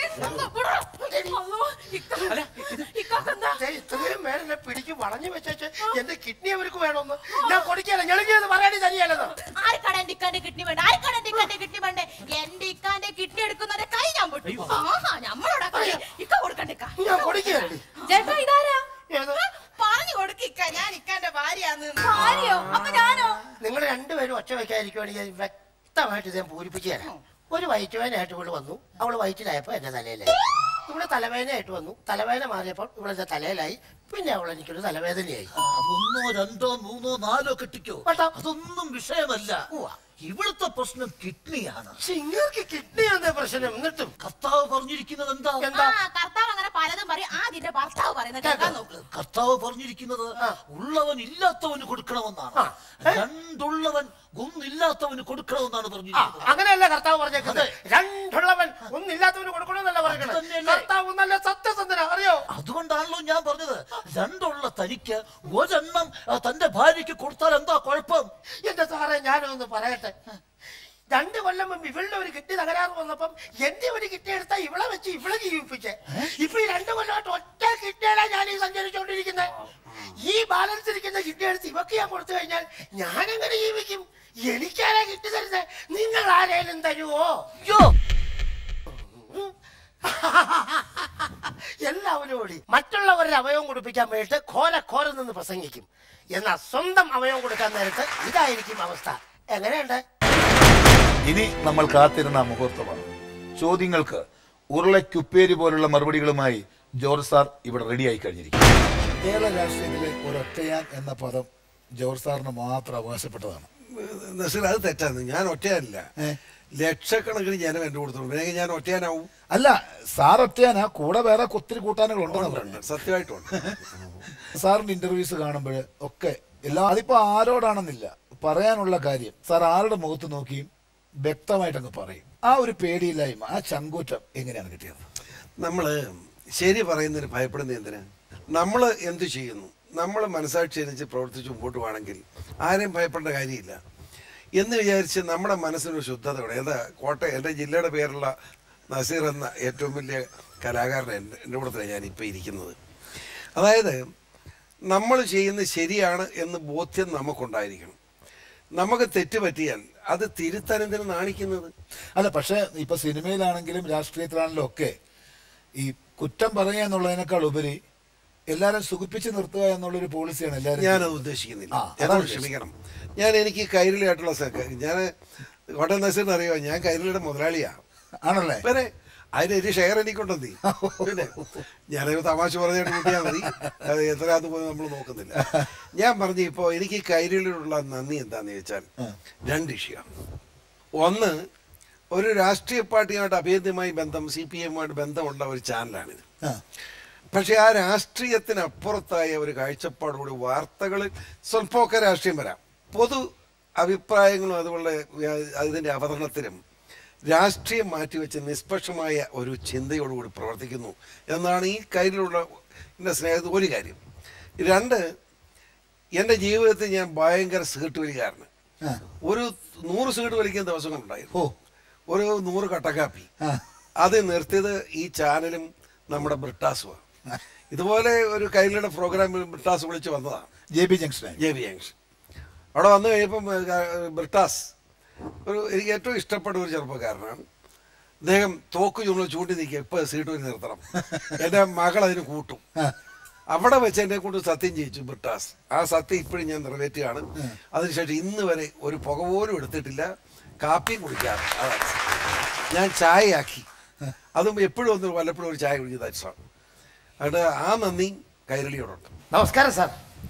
ഇക്കാക്കെന്താ ദേ, ഇത്രയും പേരെ എന്നെ പിടിച്ച് വളഞ്ഞു വെച്ചേച്ച് എന്റെ കിഡ്നി അവർക്ക് വേണമെന്ന് ഞാൻ കൊടുക്കല ഞെളുകിയത് പറയാനേ തരികയല്ലെന്ന് ആർക്കാണ് എന്റെ ഇക്കാന്റെ കിഡ്നി വേണ്ട ആർക്കാണ് എന്റെ ഇക്കാന്റെ കിഡ്നി വേണ്ടേ എന്റെ ഇക്കാന്റെ കിഡ്നി എടുക്കുന്നവരെ കൈ ഞാൻ പൊട്ടി ആഹാ നമ്മളോടാ കളി. ഇക്ക കൊടുക്കണ്ട ഇക്ക. ഞാൻ കൊടുക്കുകയല്ലേ ചേട്ടാ ഇതാരാ ഏത്? പറഞ്ഞു കൊടുക്കിക്ക ഞാൻ ഇക്കാന്റെ ഭാര്യയാന്ന് ഭാര്യയോ അപ്പൊ ഞാനോ നിങ്ങൾ രണ്ടുപേരും ഒച്ച വെക്കാതിരിക്കുവാണെങ്കിൽ വ്യക്തമായിട്ട് ഞാൻ പൂരിപ്പിച്ചു തരാം ഒരു വയറ്റുവേനായിട്ട് ഇവിടെ വന്നു അവള് വയറ്റിലായപ്പോ എന്റെ തലയിലായി ഇവിടെ തലവേദനയായിട്ട് വന്നു തലവേദന മാറിയപ്പോൾ ഇവിടെ തലയിലായി പിന്നെ അവൾ എനിക്കൊരു തലവേദനയായി അതൊന്നോ രണ്ടോ മൂന്നോ നാലോ കിട്ടിക്കോ കേട്ടോ. അതൊന്നും വിഷയമല്ല ഉവ്വ. ഇവിടുത്തെ പ്രശ്നം കിഡ്നിയാണ് പക്ഷെ ഇങ്ങൾക്ക് കിഡ്നി എന്താ പ്രശ്നം എന്നിട്ടും കർത്താവ് പറഞ്ഞിരിക്കുന്നത് എന്താ എന്താ ആ കർത്താവ് അങ്ങനെ പലതും പറയും ആദ്യന്റെ ഭർത്താവ് പറയുന്നത് കേൾക്കാൻ നോക്ക് കർത്താവ് പറഞ്ഞിരിക്കുന്നത് ഉള്ളവൻ ഇല്ലാത്തവന് കൊടുക്കണമെന്നാണ് ആ. ഏ? രണ്ടുള്ളവൻ ഒന്നില്ലാത്തവന് കൊടുക്കണമെന്നാണ് ആ, പറഞ്ഞിരിക്കുന്നത് അങ്ങനെയല്ല കർത്താവ് പറഞ്ഞേക്കുന്നത് രണ്ടുള്ളവൻ ഒന്നില്ലാത്തവന് കൊടുക്കണമെന്നല്ല പറയുന്നത് തന്നെയല്ലേ? കർത്താവ് നല്ല സത്യസന്ധന അറിയോ അതുകൊണ്ടാണല്ലോ ഞാൻ പറഞ്ഞത് രണ്ടുള്ള തനിക്ക് ഒരെണ്ണം ആ, തന്റെ ഭാര്യയ്ക്ക് കൊടുത്താൽ എന്താ കുഴപ്പം എന്റെ സാറേ ഞാനൊന്ന് പറയട്ടെ രണ്ട് കൊല്ലം മുമ്പ് ഇവളുടെ ഒരു കിട്ടി തകരാറ് വന്നപ്പം എന്റെ ഒരു കിട്ടി എടുത്താ ഇവളെ വെച്ച് ഇവളെ ജീവിപ്പിച്ചേ ഇപ്പൊ ഈ രണ്ട് കൊല്ലമായിട്ട് ഒറ്റ കിട്ടിയാണ് ഞാൻ ഈ സഞ്ചരിച്ചുകൊണ്ടിരിക്കുന്നത് ഈ ബാലൻസ് ഇരിക്കുന്ന കിട്ടി എടുത്ത് ഇവക്ക് ഞാൻ കൊടുത്തു കഴിഞ്ഞാൽ ഞാൻ എങ്ങനെ ജീവിക്കും എനിക്കാരാ കിട്ടി തരുന്നത് നിങ്ങൾ ആരേലും തരുവോ അയ്യോ എല്ലാവരും കൂടി മറ്റുള്ളവരുടെ അവയവം കൊടുപ്പിക്കാൻ വേണ്ടിയിട്ട് ഘോര ഘോര നിന്ന് പ്രസംഗിക്കും എന്നാൽ സ്വന്തം അവയവം കൊടുക്കാൻ നേരത്ത് ഇതായിരിക്കും അവസ്ഥ എങ്ങനെയുണ്ട് ഇനി നമ്മൾ കാത്തിരുന്ന ആ മുഹൂർത്തമാണ് ചോദ്യങ്ങൾക്ക് ഉരുളക്കുപ്പേരി പോലുള്ള മറുപടികളുമായി ജോർജ് സാർ ഇവിടെ റെഡിയായി കഴിഞ്ഞിരിക്കുന്നു കേരള രാഷ്ട്രീയത്തിലെ ഒരൊറ്റയാൻ എന്ന പദം ജോർജ് സാറിന് മാത്രം അവകാശപ്പെട്ടതാണ് നസീർ അത് തെറ്റാന്ന് ഞാൻ ഒറ്റയാനില്ല ലക്ഷക്കണക്കിന് ജനം എന്റെ കൊടുത്തോളൂ പിന്നെ ഞാൻ ഒറ്റയാനാവും അല്ല സാർ ഒറ്റയാനാ കൂടെ വേറെ ഒത്തിരി കൂട്ടാനുകൾ ഉണ്ടെന്ന് പറഞ്ഞു സത്യമായിട്ടുണ്ട് സാറിന്റെ ഇന്റർവ്യൂസ് കാണുമ്പോൾ ഒക്കെ എല്ലാ അതിപ്പോ ആരോടാണെന്നില്ല പറയാനുള്ള കാര്യം സാർ ആരുടെ മുഖത്ത് നോക്കിയും വ്യക്തമായിട്ടങ്ങ് പറയും ആ ഒരു പേടിയില്ലായ്മ ആ ചങ്കൂറ്റം എങ്ങനെയാണ് കിട്ടിയത് നമ്മള് ശരി പറയുന്നതിന് ഭയപ്പെടുന്ന എന്തിനാ നമ്മൾ എന്ത് ചെയ്യുന്നു നമ്മൾ മനസാക്ഷി അനുസരിച്ച് പ്രവർത്തിച്ച് മുമ്പോട്ട് പോകണമെങ്കിൽ ആരെയും ഭയപ്പെടേണ്ട കാര്യമില്ല എന്ന് വിചാരിച്ച് നമ്മുടെ മനസ്സിനൊരു ശുദ്ധത വേണം ഏതാ കോട്ടയം എൻ്റെ ജില്ലയുടെ പേരുള്ള നസീർ എന്ന ഏറ്റവും വലിയ കലാകാരൻ എൻ്റെ എൻ്റെ കൂടെ ഞാൻ ഇപ്പോൾ ഇരിക്കുന്നത് അതായത് നമ്മൾ ചെയ്യുന്നത് ശരിയാണ് എന്ന് ബോധ്യം നമുക്കുണ്ടായിരിക്കണം നമുക്ക് തെറ്റ് പറ്റിയാൽ അത് തിരുത്താൻ എന്തിനു നാണിക്കുന്നത് അല്ല പക്ഷെ ഇപ്പൊ സിനിമയിലാണെങ്കിലും രാഷ്ട്രീയത്തിലാണെങ്കിലും ഒക്കെ ഈ കുറ്റം പറയുക എന്നുള്ളതിനേക്കാൾ ഉപരി എല്ലാരും സുഖിപ്പിച്ച് നിർത്തുക എന്നുള്ളൊരു പോളിസിയാണ് എല്ലാരും ഞാനത് ഉദ്ദേശിക്കുന്നില്ല ആ, അതാണ് എന്നോട് ഉദ്ദേശിച്ചത്. ക്ഷമിക്കണം ഞാൻ എനിക്ക് കൈരളിയായിട്ടുള്ള സഹ- ഞാൻ കോട്ടയം നസീറിന് അറിയോ ഞാൻ കൈരളിയുടെ മുതലാളിയാ ആണല്ലേ പിന്നെ അതിന് ഒരു ഷെയർ എനിക്കുണ്ടെന്നീ പിന്നെ ഞാനൊരു തമാശ പറഞ്ഞിട്ട് കൂട്ടിയാൽ മതി അത് എത്രയാന്ന് പോലും നമ്മൾ നോക്കുന്നില്ല ഞാൻ പറഞ്ഞു ഇപ്പോൾ എനിക്ക് കൈരളിയോടുള്ള നന്ദി എന്താന്ന് ചോദിച്ചാൽ രണ്ട് വിഷയം ഒന്ന് ഒരു രാഷ്ട്രീയ പാർട്ടിയുമായിട്ട് അഭേദ്യമായി ബന്ധം സി പി എമ്മുമായിട്ട് ബന്ധമുള്ള ഒരു ചാനലാണിത് പക്ഷെ ആ രാഷ്ട്രീയത്തിനപ്പുറത്തായ ഒരു കാഴ്ചപ്പാടോട് വാർത്തകളിൽ സ്വല്പമൊക്കെ രാഷ്ട്രീയം വരാം പൊതു അഭിപ്രായങ്ങളും അതുപോലെ വ്യ- അതിന്റെ അവതരണത്തിലും രാഷ്ട്രീയം മാറ്റിവെച്ച് നിഷ്പക്ഷമായ ഒരു ചിന്തയോടുകൂടി പ്രവർത്തിക്കുന്നു എന്നാണ് ഈ കയ്യിലുള്ള എൻ്റെ സ്നേഹത്തിൽ ഒരു കാര്യം രണ്ട് എൻ്റെ ജീവിതത്തിൽ ഞാൻ ഭയങ്കര സിഗരറ്റ് വലിക്കാരന് ഒരു നൂറ് സിഗരറ്റ് വലിക്കുന്ന ദിവസങ്ങളുണ്ടായിരുന്നു ഒരു നൂറ് കട്ടക്കാപ്പി അത് നിർത്തിയത് ഈ ചാനലും നമ്മുടെ ബ്രിട്ടാസുമാണ് ഇതുപോലെ ഒരു കൈലിയുടെ പ്രോഗ്രാമിൽ ബ്രിട്ടാസ് വിളിച്ച് വന്നതാണ് J B junction J B junction അവിടെ വന്നു കഴിഞ്ഞപ്പം ഏഹ്, ബ്രിട്ടാസ് ഒരു എനിക്ക് ഏറ്റവും ഇഷ്ടപ്പെട്ട ഒരു ചെറുപ്പക്കാരനാണ് അദ്ദേഹം തോക്ക് ചുമല ചൂണ്ടി നിൽക്കുക ഇപ്പൊ സീറ്റ് വരെ നിർത്തണം എൻ്റെ മകൾ അതിന് കൂട്ടും അവിടെ വെച്ച് എന്നെ കൊണ്ട് സത്യം ചെയ്യിച്ചു ബ്രിട്ടാസ് ആ സത്യം ഇപ്പോഴും ഞാൻ നിറവേറ്റുകയാണ് അതിനുശേഷം ഇന്ന് വരെ ഒരു പുക പോലും എടുത്തിട്ടില്ല കാപ്പിയും കുടിക്കാറ് അതാണ് ഞാൻ ചായയാക്കി അതും എപ്പോഴും ഒന്ന് വല്ലപ്പോഴും ഒരു ചായ കുടിക്കുന്ന അച്ഛനാണ് അതുകൊണ്ട് ആ നന്ദി കൈരളിയോടുണ്ട് നമസ്കാരം സാർ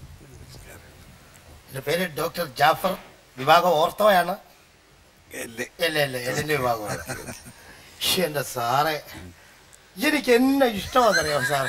എൻ്റെ പേര് ഡോക്ടർ ജാഫർ വിഭാഗം ഓർത്തോയാണ് ഇല്ല ഇല്ല എല്ലിൻ്റെ വിഭാഗമാണ് ശ്ശെ, എൻ്റെ സാറേ എനിക്ക് എന്നെ ഇഷ്ടമാണെന്നറിയാം സാറേ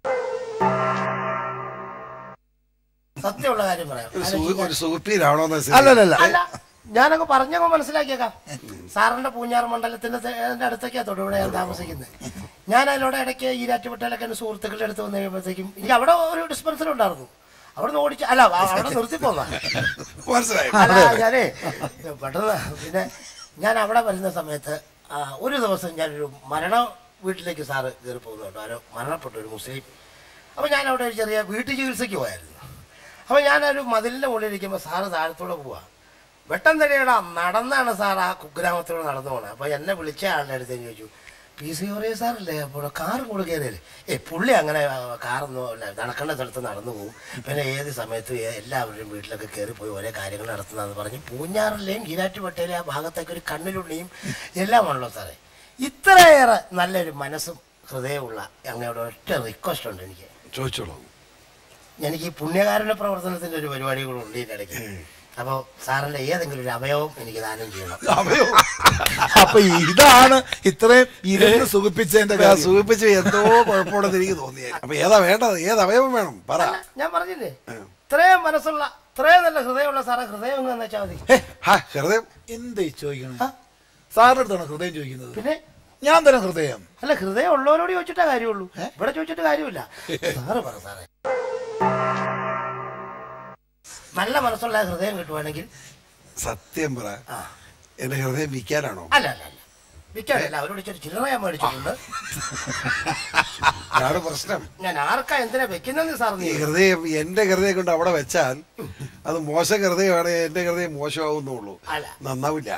സത്യമുള്ള കാര്യം പറയാം ഒരു സു- ഒരു സൂപ്പിയിലാവണോന്ന് അല്ലല്ലല്ല. അല്ല ഞാനങ്ങ് പറഞ്ഞങ്ങ് മനസ്സിലാക്കിയേക്കാം സാറിന്റെ പൂഞ്ഞാർ മണ്ഡലത്തിന്റെ തെ- അതിന്റെ അടുത്തൊക്കെയാ തൊടുവിടെ ഞാൻ താമസിക്കുന്നത് ഞാൻ അതിലൂടെ ഇടയ്ക്ക് ഈ രാറ്റുപെട്ടാലൊക്കെ എൻ്റെ സുഹൃത്തുക്കളുടെ അടുത്ത് വന്നു കഴിയുമ്പോഴത്തേക്കും എനിക്ക് അവിടെ ഒരു ഡിസ്പെൻസറി ഉണ്ടായിരുന്നു അവിടെ നിന്ന് ഓടിച്ച് അല്ല അ- അവിടെ നിർത്തി പോന്ന മനസ്സിലായി അല്ല ഞാനേ പെട്ടെന്ന് പിന്നെ ഞാൻ അവിടെ വരുന്ന സമയത്ത് ആ, ഒരു ദിവസം ഞാനൊരു മരണ വീട്ടിലേക്ക് സാറ് കയറി പോകുന്നുണ്ട് ആരോ മരണപ്പെട്ടു ഒരു മുസ്ലിം അപ്പോൾ ഞാൻ അവിടെ ഒരു ചെറിയ വീട്ടു ചികിത്സയ്ക്ക് പോയായിരുന്നു അപ്പോൾ ഞാനൊരു മതിലിൻ്റെ മുകളിൽ ഇരിക്കുമ്പോൾ സാറ് താഴത്തോടെ പോവാ വെട്ടം തടിയടാ നടന്നാണ് സാർ ആ കുഗ്രാമത്തിലൂടെ നടന്നു പോണത് അപ്പോൾ എന്നെ വിളിച്ച ആളുടെ അടുത്ത് ഞാൻ ചോദിച്ചു പി സി ഓറിയ സാറല്ലേ അപ്പോൾ കാറും കൂടെ കയറിയല്ലേ ഏ പുള്ളി അങ്ങനെ ആ, കാറൊന്നും അല്ല നടക്കേണ്ട സ്ഥലത്ത് നടന്നു പോകും പിന്നെ ഏത് സമയത്തും ഏ- എല്ലാവരുടെയും വീട്ടിലൊക്കെ കയറി പോയി ഓരോ കാര്യങ്ങൾ നടത്തുന്നതെന്ന് പറഞ്ഞ് പൂഞ്ഞാറിലെയും ഈരാറ്റുപേട്ടയിലെ ആ ഭാഗത്തേക്ക് ഒരു കണ്ണിലുള്ളിയും എല്ലാമാണല്ലോ സാറേ ഇത്രയേറെ നല്ലൊരു മനസ്സും ഹൃദയമുള്ള അങ്ങയുടെ ഒറ്റ റിക്വസ്റ്റ് ഉണ്ട് എനിക്ക് ചോദിച്ചോളൂ എനിക്ക് ഈ പുണ്യകാരുണ്യ പ്രവർത്തനത്തിന്റെ ഒരു പരിപാടി കൂടെ ഉണ്ട് ഇതിനിടയ്ക്ക് അപ്പോൾ സാറിന്റെ ഏതെങ്കിലും ഒരു അവയവം എനിക്ക് ദാനം ചെയ്യണം അപ്പൊ ഇതാണ് ഇത്രയും ഇരുന്ന് സുഖിപ്പിച്ചതിന്റെ ആ കാര്യം. സൂചിപ്പിച്ച് എന്തോ കുഴപ്പമുണ്ടെന്ന് എനിക്ക് തോന്നിയത് അപ്പൊ ഏതാ വേണ്ടത് ഏത് അവയവം വേണം പറ ഞാൻ പറഞ്ഞില്ലേ ഇത്രയും മനസ്സുള്ള ഇത്രയും നല്ല ഹൃദയമുള്ള സാറെ ഹൃദയം എന്ന് തന്നെ വെച്ചാൽ മതി ഹാ, ഹൃദയം എന്താ ഈ ചോദിക്കണത് സാറിന്റെ അടുത്താണ് ഹൃദയം ചോദിക്കുന്നത് പിന്നെ ഞാൻ തരാം ഹൃദയം അല്ല ഹൃദയം ഉള്ളവരോട് ചോദിച്ചിട്ടേ കാര്യമുള്ളൂ ഇവിടെ ചോദിച്ചിട്ട് കാര്യമില്ല സാറ് പറ സാറേ നല്ല മനസ്സുള്ള ഹൃദയം കിട്ടുവാണെങ്കിൽ സത്യം പറ എന്റെ ഹൃദയം വിൽക്കാനാണോ അല്ല അല്ല അല്ല വിൽക്കാനല്ല അവരോട് ഇച്ചിരി ചില്ലറ ഞാൻ മേടിച്ചിട്ടുണ്ട് അതാണ് പ്രശ്നം ഞാൻ ആർക്കാ എന്തിനാ വെക്കുന്നെന്ന് സാർ ഈ നീ ഹൃദയം എന്റെ ഹൃദയം കൊണ്ട് അവിടെ വെച്ചാൽ അത് മോശം ഹൃദയമാണ് എന്റെ ഹൃദയം മോശമാവുന്നുള്ളൂ അല്ല. നന്നാവില്ല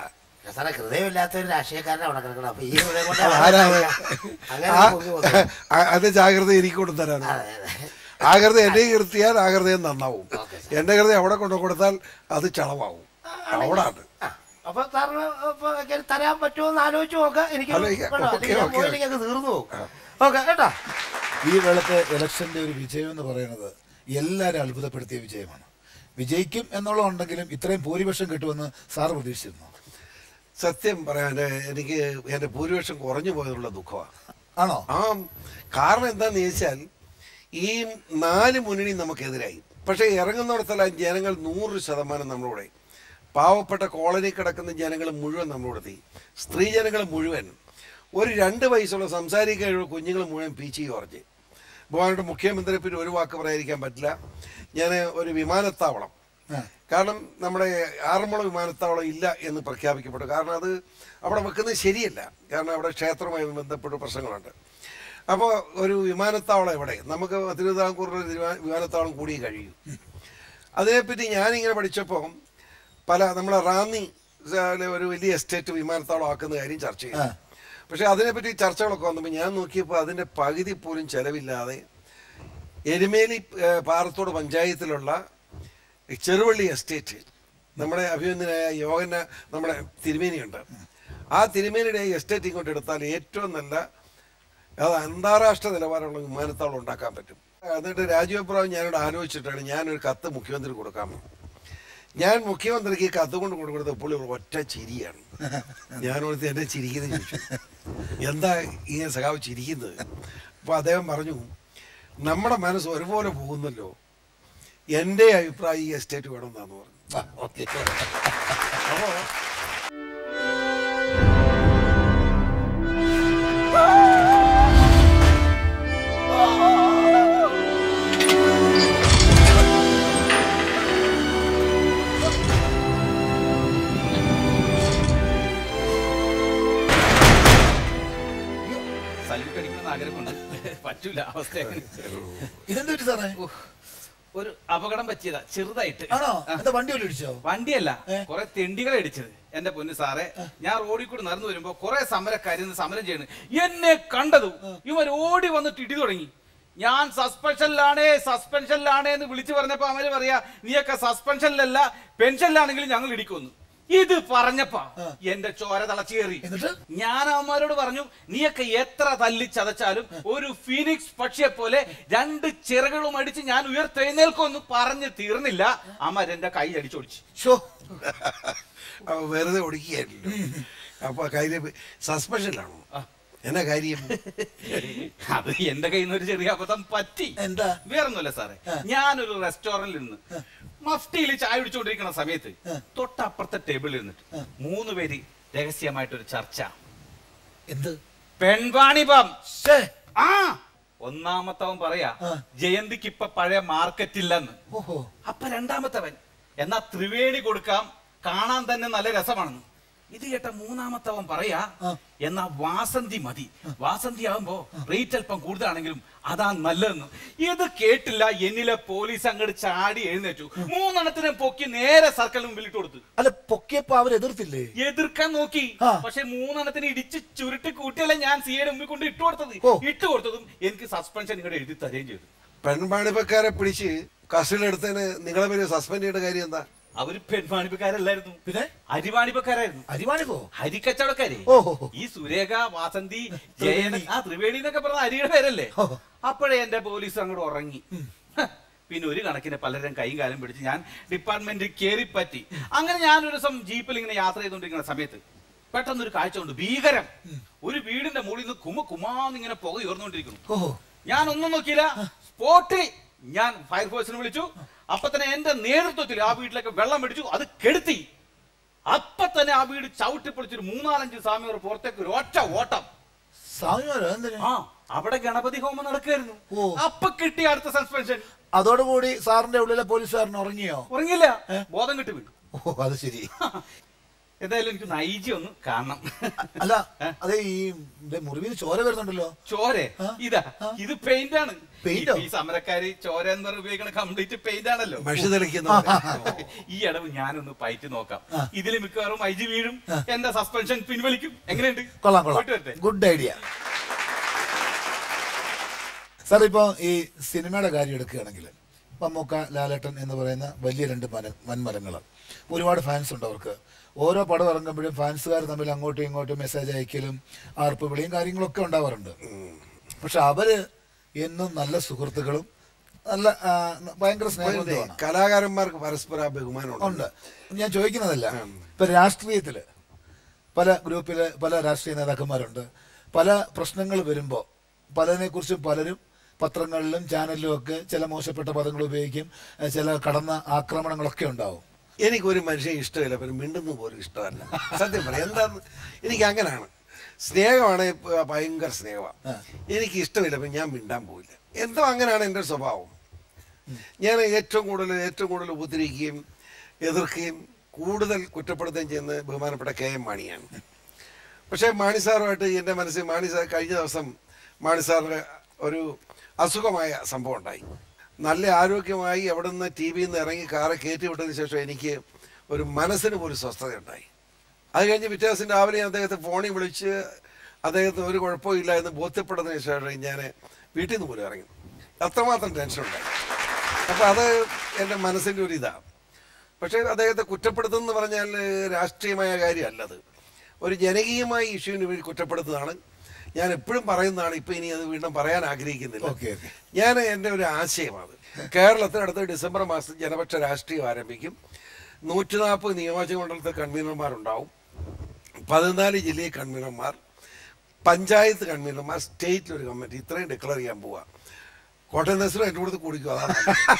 അല്ല സാറേ ഹൃദയമില്ലാത്ത ഒരു രാഷ്ട്രീയക്കാരനെ അവിടെ കിടക്കണം അപ്പൊ ഈ ഹൃദയം കൊണ്ട് ആരാ അത്? അങ്ങനെ ആ, പൊങ്ങി വന്നു. ആ, അത് ജാഗ്രത എനിക്ക് കൊണ്ടു തരാണ് അതെ, അതെ. ആകൃത എന്നെ നിർത്തിയാൽ ആകൃതയും നന്നാവും എന്റെ ഹൃദയം അവിടെ കൊണ്ടു കൊടുത്താൽ അത് ചളവാവും അവിടാണ് ആ, അപ്പൊ സാറിന് ഇപ്പൊ ഒക്കെ തരാൻ പറ്റുമോ എന്ന് ആലോചിച്ച് നോക്കാം എനിക്ക് ആലോചിക്കാം. വേണ്ട, ഓക്കേ, അല്ലെങ്കിൽ ഞാൻ ഓക്കേ. പോയില്ലെങ്കിൽ അത് തീർന്നു പോകും ഓക്കെ കേട്ടോ ഈ വേളത്തെ ഇലക്ഷന്റെ ഒരു വിജയം എന്ന് പറയുന്നത് എല്ലാവരും അത്ഭുതപ്പെടുത്തിയ വിജയമാണ് വിജയിക്കും എന്നുള്ള ഉണ്ടെങ്കിലും ഇത്രയും ഭൂരിപക്ഷം കിട്ടുമെന്ന് സാറ് പ്രതീക്ഷിച്ചിരുന്നു സത്യം പറയാൻ എനിക്ക് എന്റെ ഭൂരിപക്ഷം കുറഞ്ഞു പോയതുള്ള ദുഃഖമാണ് ആണോ ആ കാരണം എന്താന്ന് ചോദിച്ചാൽ ഈ നാല് മുന്നണി നമുക്കെതിരായി പക്ഷെ ഇറങ്ങുന്നിടത്തെല്ലാം ജനങ്ങൾ നൂറ് ശതമാനം നമ്മളോടെ പാവപ്പെട്ട കോളനി കിടക്കുന്ന ജനങ്ങൾ മുഴുവൻ നമ്മളോടെത്തി സ്ത്രീ ജനങ്ങൾ മുഴുവൻ ഒരു രണ്ട് വയസ്സുള്ള സംസാരിക്കാനുള്ള കുഞ്ഞുങ്ങൾ മുഴുവൻ പീച്ചി കുറഞ്ഞ് ബഹുമാനയുടെ മുഖ്യമന്ത്രിയെ പറ്റി ഒരു വാക്ക് പറയാതിരിക്കാൻ പറ്റില്ല ഞാൻ ഒരു വിമാനത്താവളം കാരണം നമ്മുടെ ആറന്മുള വിമാനത്താവളം ഇല്ല എന്ന് പ്രഖ്യാപിക്കപ്പെട്ടു കാരണം അത് അവിടെ വെക്കുന്നത് ശരിയല്ല കാരണം അവിടെ ക്ഷേത്രവുമായി ബന്ധപ്പെട്ട പ്രശ്നങ്ങളുണ്ട് അപ്പോൾ ഒരു വിമാനത്താവളം എവിടെ നമുക്ക് തിരുവിതാംകൂറിൽ ഒരു വിമാ- വിമാനത്താവളം കൂടി കഴിയും അതിനെപ്പറ്റി ഞാനിങ്ങനെ പഠിച്ചപ്പോൾ പല നമ്മളെ റാന്നി ലെ ഒരു വലിയ എസ്റ്റേറ്റ് വിമാനത്താവളം ആക്കുന്ന കാര്യം ചർച്ച ചെയ്തു പക്ഷെ അതിനെപ്പറ്റി ചർച്ചകളൊക്കെ വന്നപ്പോൾ ഞാൻ നോക്കിയപ്പോൾ അതിൻ്റെ പകുതി പോലും ചെലവില്ലാതെ എരുമേലി ഏഹ്, പാറത്തോട് പഞ്ചായത്തിലുള്ള ചെറുവള്ളി എസ്റ്റേറ്റ് നമ്മുടെ അഭിനന്ദനായ യോഗന നമ്മുടെ തിരുമേനിയുണ്ട് ആ തിരുമേനിയുടെ എസ്റ്റേറ്റ് ഇങ്ങോട്ട് എടുത്താൽ ഏറ്റവും നല്ല അത് അന്താരാഷ്ട്ര നിലവാരമുള്ള വിമാനത്താവളം ഉണ്ടാക്കാൻ പറ്റും എന്നിട്ട് രാജീവ് അബ്രാം ഞാനിവിടെ ആലോചിച്ചിട്ടാണ് ഞാനൊരു കത്ത് മുഖ്യമന്ത്രി കൊടുക്കാൻ ഞാൻ മുഖ്യമന്ത്രിക്ക് ഈ കത്ത് കൊണ്ട് കൊടുക്കുന്നത് പുള്ളി ഒറ്റ ചിരിയാണ് ഞാൻ ഓർത്ത് എന്നെ ചിരിക്കുന്നത് ചോദിച്ചു എന്താ ഇങ്ങനെ സഖാവ് ചിരിക്കുന്നത് അപ്പോൾ അദ്ദേഹം പറഞ്ഞു നമ്മുടെ മനസ്സ് ഒരുപോലെ പോകുന്നല്ലോ എൻ്റെ അഭിപ്രായം ഈ എസ്റ്റേറ്റ് വേണമെന്നാന്ന് പറഞ്ഞു ഓക്കെ അപ്പോൾ സല്യൂട്ട് അടിക്കണമെന്ന് ആഗ്രഹമുണ്ട് പറ്റൂല അവസ്ഥ അങ്ങനെ. ഇതെന്താ പറ്റി സാറേ ഉഹ്. ഒരു അപകടം പറ്റിയതാ ചെറുതായിട്ട് ആണോ ആ. എന്താ വണ്ടി വല്ലതും ഇടിച്ചോ വണ്ടിയല്ല കുറെ തെണ്ടികളെ ഇടിച്ചത് എന്റെ പൊന്ന് സാറേ ഞാൻ റോഡിൽ കൂടി നടന്നു വരുമ്പോ കുറെ സമരക്കാരി നിന്ന് സമരം ചെയ്യണ് എന്നെ കണ്ടതും ഇവർ ഓടി വന്നിട്ട് ഇടി തുടങ്ങി ഞാൻ സസ്പെൻഷനിലാണേ സസ്പെൻഷനിലാണേ എന്ന് വിളിച്ചു പറഞ്ഞപ്പോ അവര് പറയാ നീയൊക്കെ സസ്പെൻഷനിലല്ല പെൻഷനിലാണെങ്കിലും ഞങ്ങൾ ഇടിക്കുന്നു ഇത് പറഞ്ഞപ്പാ എന്റെ ചോര തിളച്ചേറി ഞാൻ അവന്മാരോട് പറഞ്ഞു നീയൊക്കെ എത്ര തല്ലി ചതച്ചാലും ഒരു ഫീനിക്സ് പക്ഷിയെ പോലെ രണ്ട് ചിറകളും അടിച്ച് ഞാൻ ഉയർത്തെഴുന്നേൽക്കുമെന്ന് പറഞ്ഞ് തീർന്നില്ല അമ്മ എന്റെ കൈ അടിച്ചോടിച്ചു ഷോ അപ്പൊ വെറുതെ ഒടുക്കിയായിരുന്നു അപ്പൊ കയ്യില് സസ്പെൻഷനിലാണോ എന്നാ കാര്യം അത് എന്റെ കയ്യിൽ നിന്ന് ഒരു ചെറിയ അബദ്ധം പറ്റി എന്താ വേറൊന്നുമല്ല സാറേ ഞാനൊരു റെസ്റ്റോറന്റിൽ നിന്ന് മഫ്റ്റിയിൽ ചായ കുടിച്ചുകൊണ്ടിരിക്കുന്ന സമയത്ത് തൊട്ടപ്പുറത്തെ ടേബിളിൽ ഇരുന്നിട്ട് മൂന്ന് പേര് രഹസ്യമായിട്ടൊരു ചർച്ച എന്ത് പെൺവാണിഭം ആ ഒന്നാമത്തവൻ പറയാ ജയന്തിക്ക് ഇപ്പൊ പഴയ മാർക്കറ്റ് ഇല്ലെന്ന് ഓഹോ അപ്പൊ രണ്ടാമത്തവൻ എന്നാ ത്രിവേണി കൊടുക്കാം കാണാൻ തന്നെ നല്ല രസമാണെന്ന് ഇത് കേട്ട മൂന്നാമത്തവൻ പറയാ എന്നാ വാസന്തി മതി വാസന്തി ആകുമ്പോ റേറ്റ് അല്പം കൂടുതലാണെങ്കിലും അതാ നല്ലതെന്ന് ഇത് കേട്ടില്ല എന്നിലെ പോലീസ് അങ്ങോട്ട് ചാടി എഴുന്നേറ്റു മൂന്നെണ്ണത്തിനെ പൊക്കി നേരെ സർക്കിളിന് മുമ്പിൽ ഇട്ട് കൊടുത്തു അല്ല പൊക്കിയപ്പോ അവർ എതിർത്തില്ലേ എതിർക്കാൻ നോക്കി പക്ഷെ മൂന്നെണ്ണത്തിന് ഇടിച്ച് ചുരുട്ടി കൂട്ടിയല്ല ഞാൻ സിയുടെ മുമ്പിൽ കൊണ്ട് ഇട്ട് കൊടുത്തത് ഇട്ട് കൊടുത്തതും എനിക്ക് സസ്പെൻഷൻ ഇങ്ങോട്ട് എഴുതി തരുകയും ചെയ്തു പെൺപാണിപ്പക്കാരെ പിടിച്ച് കസ്റ്റഡിയിലെടുത്തതിന് നിങ്ങളെ പേര് സസ്പെൻഡ് ചെയ്യേണ്ട കാര്യം എന്താ അവര് പെൺവാണിപ്പക്കാരല്ലായിരുന്നു പിന്നെ അരിവാണിപ്പക്കാരായിരുന്നു അരിവാണിപ്പോ ഹരിക്കച്ചവടക്കാരെ ഓഹോ. ഈ സുരേഖ വാസന്തി ജയൻ ആ ത്രിവേണി എന്നൊക്കെ പറഞ്ഞ അരിയുടെ പേരല്ലേ അപ്പോഴേ എന്റെ പോലീസ് അങ്ങോട്ട് ഉറങ്ങി ഹ, പിന്നെ ഒരു കണക്കിന് പലരും കൈയും കാലം പിടിച്ച് ഞാൻ ഡിപ്പാർട്ട്മെന്റിൽ കയറി പറ്റി അങ്ങനെ ഞാൻ ഒരു ദിവസം ജീപ്പിൽ ഇങ്ങനെ യാത്ര ചെയ്തുകൊണ്ടിരിക്കുന്ന സമയത്ത് പെട്ടെന്ന് ഒരു കാഴ്ച ഉണ്ട് ഭീകരം ഒരു വീടിന്റെ മുകളിൽ നിന്ന് കുമ കുമാന്ന് ഇങ്ങനെ പുക ഉയർന്നുകൊണ്ടിരിക്കുന്നു ഓഹോ ഞാൻ ഒന്നും നോക്കിയില്ല സ്പോട്ടിൽ ഞാൻ ഫയർഫോഴ്സിനെ വിളിച്ചു അപ്പൊ തന്നെ എന്റെ നേതൃത്വത്തിൽ ആ വീട്ടിലേക്ക് വെള്ളം പിടിച്ചു അത് കെടുത്തി അപ്പൊ തന്നെ ആ വീട് ചവിട്ടി പൊളിച്ചൊരു മൂന്നാലഞ്ച് സ്വാമികൾ പുറത്തേക്ക് ഒരു ഒറ്റ ഓട്ടം സ്വാമിമാരോ എന്തിനാ ആ അവിടെ ഗണപതി ഹോമം നടക്കായിരുന്നു അപ്പൊ കിട്ടി അടുത്ത സസ്പെൻഷൻ അതോടുകൂടി സാറിന്റെ ഉള്ളിലെ പോലീസുകാരൻ ഉറങ്ങിയോ ഉറങ്ങിയില്ല ബോധം കിട്ടി വീണു ഓ അത് ശരി എന്തായാലും എനിക്ക് നൈജി ഒന്ന് കാണണം അല്ല അതെ ഈ ദേ മുറിവിൽ ചോര വരുന്നുണ്ടല്ലോ ചോരെ ഇതാ ഇത് പെയിന്റ് ആണ് പെയിന്റോ? ഈ സമരക്കാര് ചോര എന്ന് പറഞ്ഞ് ഉപയോഗിക്കണ കംപ്ലീറ്റ് പെയിന്റ് ആണല്ലോ മഷി തെളിക്കുന്ന ഈ അടവ് ഞാനൊന്ന് പയറ്റി നോക്കാം ഇതിൽ മിക്കവാറും ഐജി വീഴും എന്റെ സസ്പെൻഷൻ പിൻവലിക്കും എങ്ങനെയുണ്ട് കൊള്ളാം കൊള്ളാം പോയിട്ട് വരട്ടെ ഗുഡ് ഐഡിയ സാർ ഇപ്പോൾ ഈ സിനിമയുടെ കാര്യം എടുക്കുകയാണെങ്കിൽ മമ്മൂക്ക ലാലേട്ടൻ എന്ന് പറയുന്ന വലിയ രണ്ട് മന വൻമരങ്ങൾ ഒരുപാട് ഫാൻസ് ഉണ്ട് അവർക്ക് ഓരോ പടം ഇറങ്ങുമ്പോഴും ഫാൻസുകാർ തമ്മിൽ അങ്ങോട്ടും ഇങ്ങോട്ടും മെസ്സേജ് അയക്കലും ആർപ്പ് വിളിയും കാര്യങ്ങളൊക്കെ ഉണ്ടാവാറുണ്ട് പക്ഷെ അവര് എന്നും നല്ല സുഹൃത്തുക്കളും നല്ല ആ, ഭയങ്കര സ്നേഹബന്ധമാണ് കലാകാരന്മാർക്ക് പരസ്പര ബഹുമാനം ഉണ്ട് ഞാൻ ചോദിക്കുന്നതല്ല ഇപ്പൊ രാഷ്ട്രീയത്തില് പല ഗ്രൂപ്പില് പല രാഷ്ട്രീയ നേതാക്കന്മാരുണ്ട് പല പ്രശ്നങ്ങൾ വരുമ്പോ പലതിനെ കുറിച്ചും പലരും പത്രങ്ങളിലും ചാനലിലും ഒക്കെ ചില മോശപ്പെട്ട പദങ്ങൾ ഉപയോഗിക്കും ഏഹ് ചില കടന്ന ആക്രമണങ്ങളൊക്കെ ഉണ്ടാവും എനിക്കൊരു മനുഷ്യൻ ഇഷ്ടമില്ല പിന്നെ മിണ്ടുന്ന പോലും ഇഷ്ടമല്ല സത്യം പറയാം എന്താന്ന് എനിക്ക് അങ്ങനെയാണ് സ്നേഹമാണ് ഇപ്പൊ ഭയങ്കര സ്നേഹമാണ് എനിക്ക് ഇഷ്ടമില്ല അപ്പം ഞാൻ മിണ്ടാൻ പോയില്ല എന്തോ അങ്ങനെയാണ് എൻ്റെ സ്വഭാവം ഞാൻ ഏറ്റവും കൂടുതൽ ഏറ്റവും കൂടുതൽ ഉപദ്രവിക്കുകയും എതിർക്കുകയും കൂടുതൽ കുറ്റപ്പെടുത്തുകയും ചെയ്യുന്ന ബഹുമാനപ്പെട്ട കെ എം മാണിയാണ് പക്ഷേ മാണി സാറുമായിട്ട് എൻ്റെ മനസ്സിൽ മാണി സാർ കഴിഞ്ഞ ദിവസം മാണി സാറിന് ഒരു അസുഖമായ സംഭവം ഉണ്ടായി നല്ല ആരോഗ്യമായി അവിടെ നിന്ന് ടി വിയിൽ നിന്ന് ഇറങ്ങി കാറെ കയറ്റി വിട്ടതിന് ശേഷം എനിക്ക് ഒരു മനസ്സിന് പോലും സ്വസ്ഥത ഉണ്ടായി അത് കഴിഞ്ഞ് പിറ്റേ ദിവസം രാവിലെ ഞാൻ അദ്ദേഹത്തെ ഫോണിൽ വിളിച്ച് അദ്ദേഹത്തിന് ഒരു കുഴപ്പമില്ല എന്ന് ബോധ്യപ്പെട്ടതിന് ശേഷം ഞാൻ വീട്ടിൽ നിന്ന് പോലും ഇറങ്ങി അത്രമാത്രം ടെൻഷൻ ഉണ്ടായി അപ്പോൾ അത് എൻ്റെ മനസ്സിൻ്റെ ഒരു ഇതാണ് പക്ഷേ അദ്ദേഹത്തെ കുറ്റപ്പെടുത്തുന്നു പറഞ്ഞാൽ രാഷ്ട്രീയമായ കാര്യമല്ലത് ഒരു ജനകീയമായ ഇഷ്യൂവിന് വേണ്ടി കുറ്റപ്പെടുത്തുന്നതാണ് ഞാൻ എപ്പോഴും പറയുന്നതാണ് ഇപ്പം ഇനി അത് വീണ്ടും പറയാൻ ആഗ്രഹിക്കുന്നില്ല ഓക്കെ ഞാൻ എൻ്റെ ഒരു ആശയമാണ് കേരളത്തിൽ അടുത്ത ഡിസംബർ മാസം ജനപക്ഷ രാഷ്ട്രീയം ആരംഭിക്കും നൂറ്റി നാൽപ്പത് നിയോജക മണ്ഡലത്തിൽ കൺവീനർമാരുണ്ടാവും പതിനാല് ജില്ലയിൽ കൺവീനർമാർ പഞ്ചായത്ത് കൺവീനർമാർ സ്റ്റേറ്റിൽ ഒരു കമ്മിറ്റി ഇത്രയും ഡിക്ലെയർ ചെയ്യാൻ പോവാ കോട്ടയം നസറും എൻ്റെ കൂടെ കുടിക്കും അതാണ്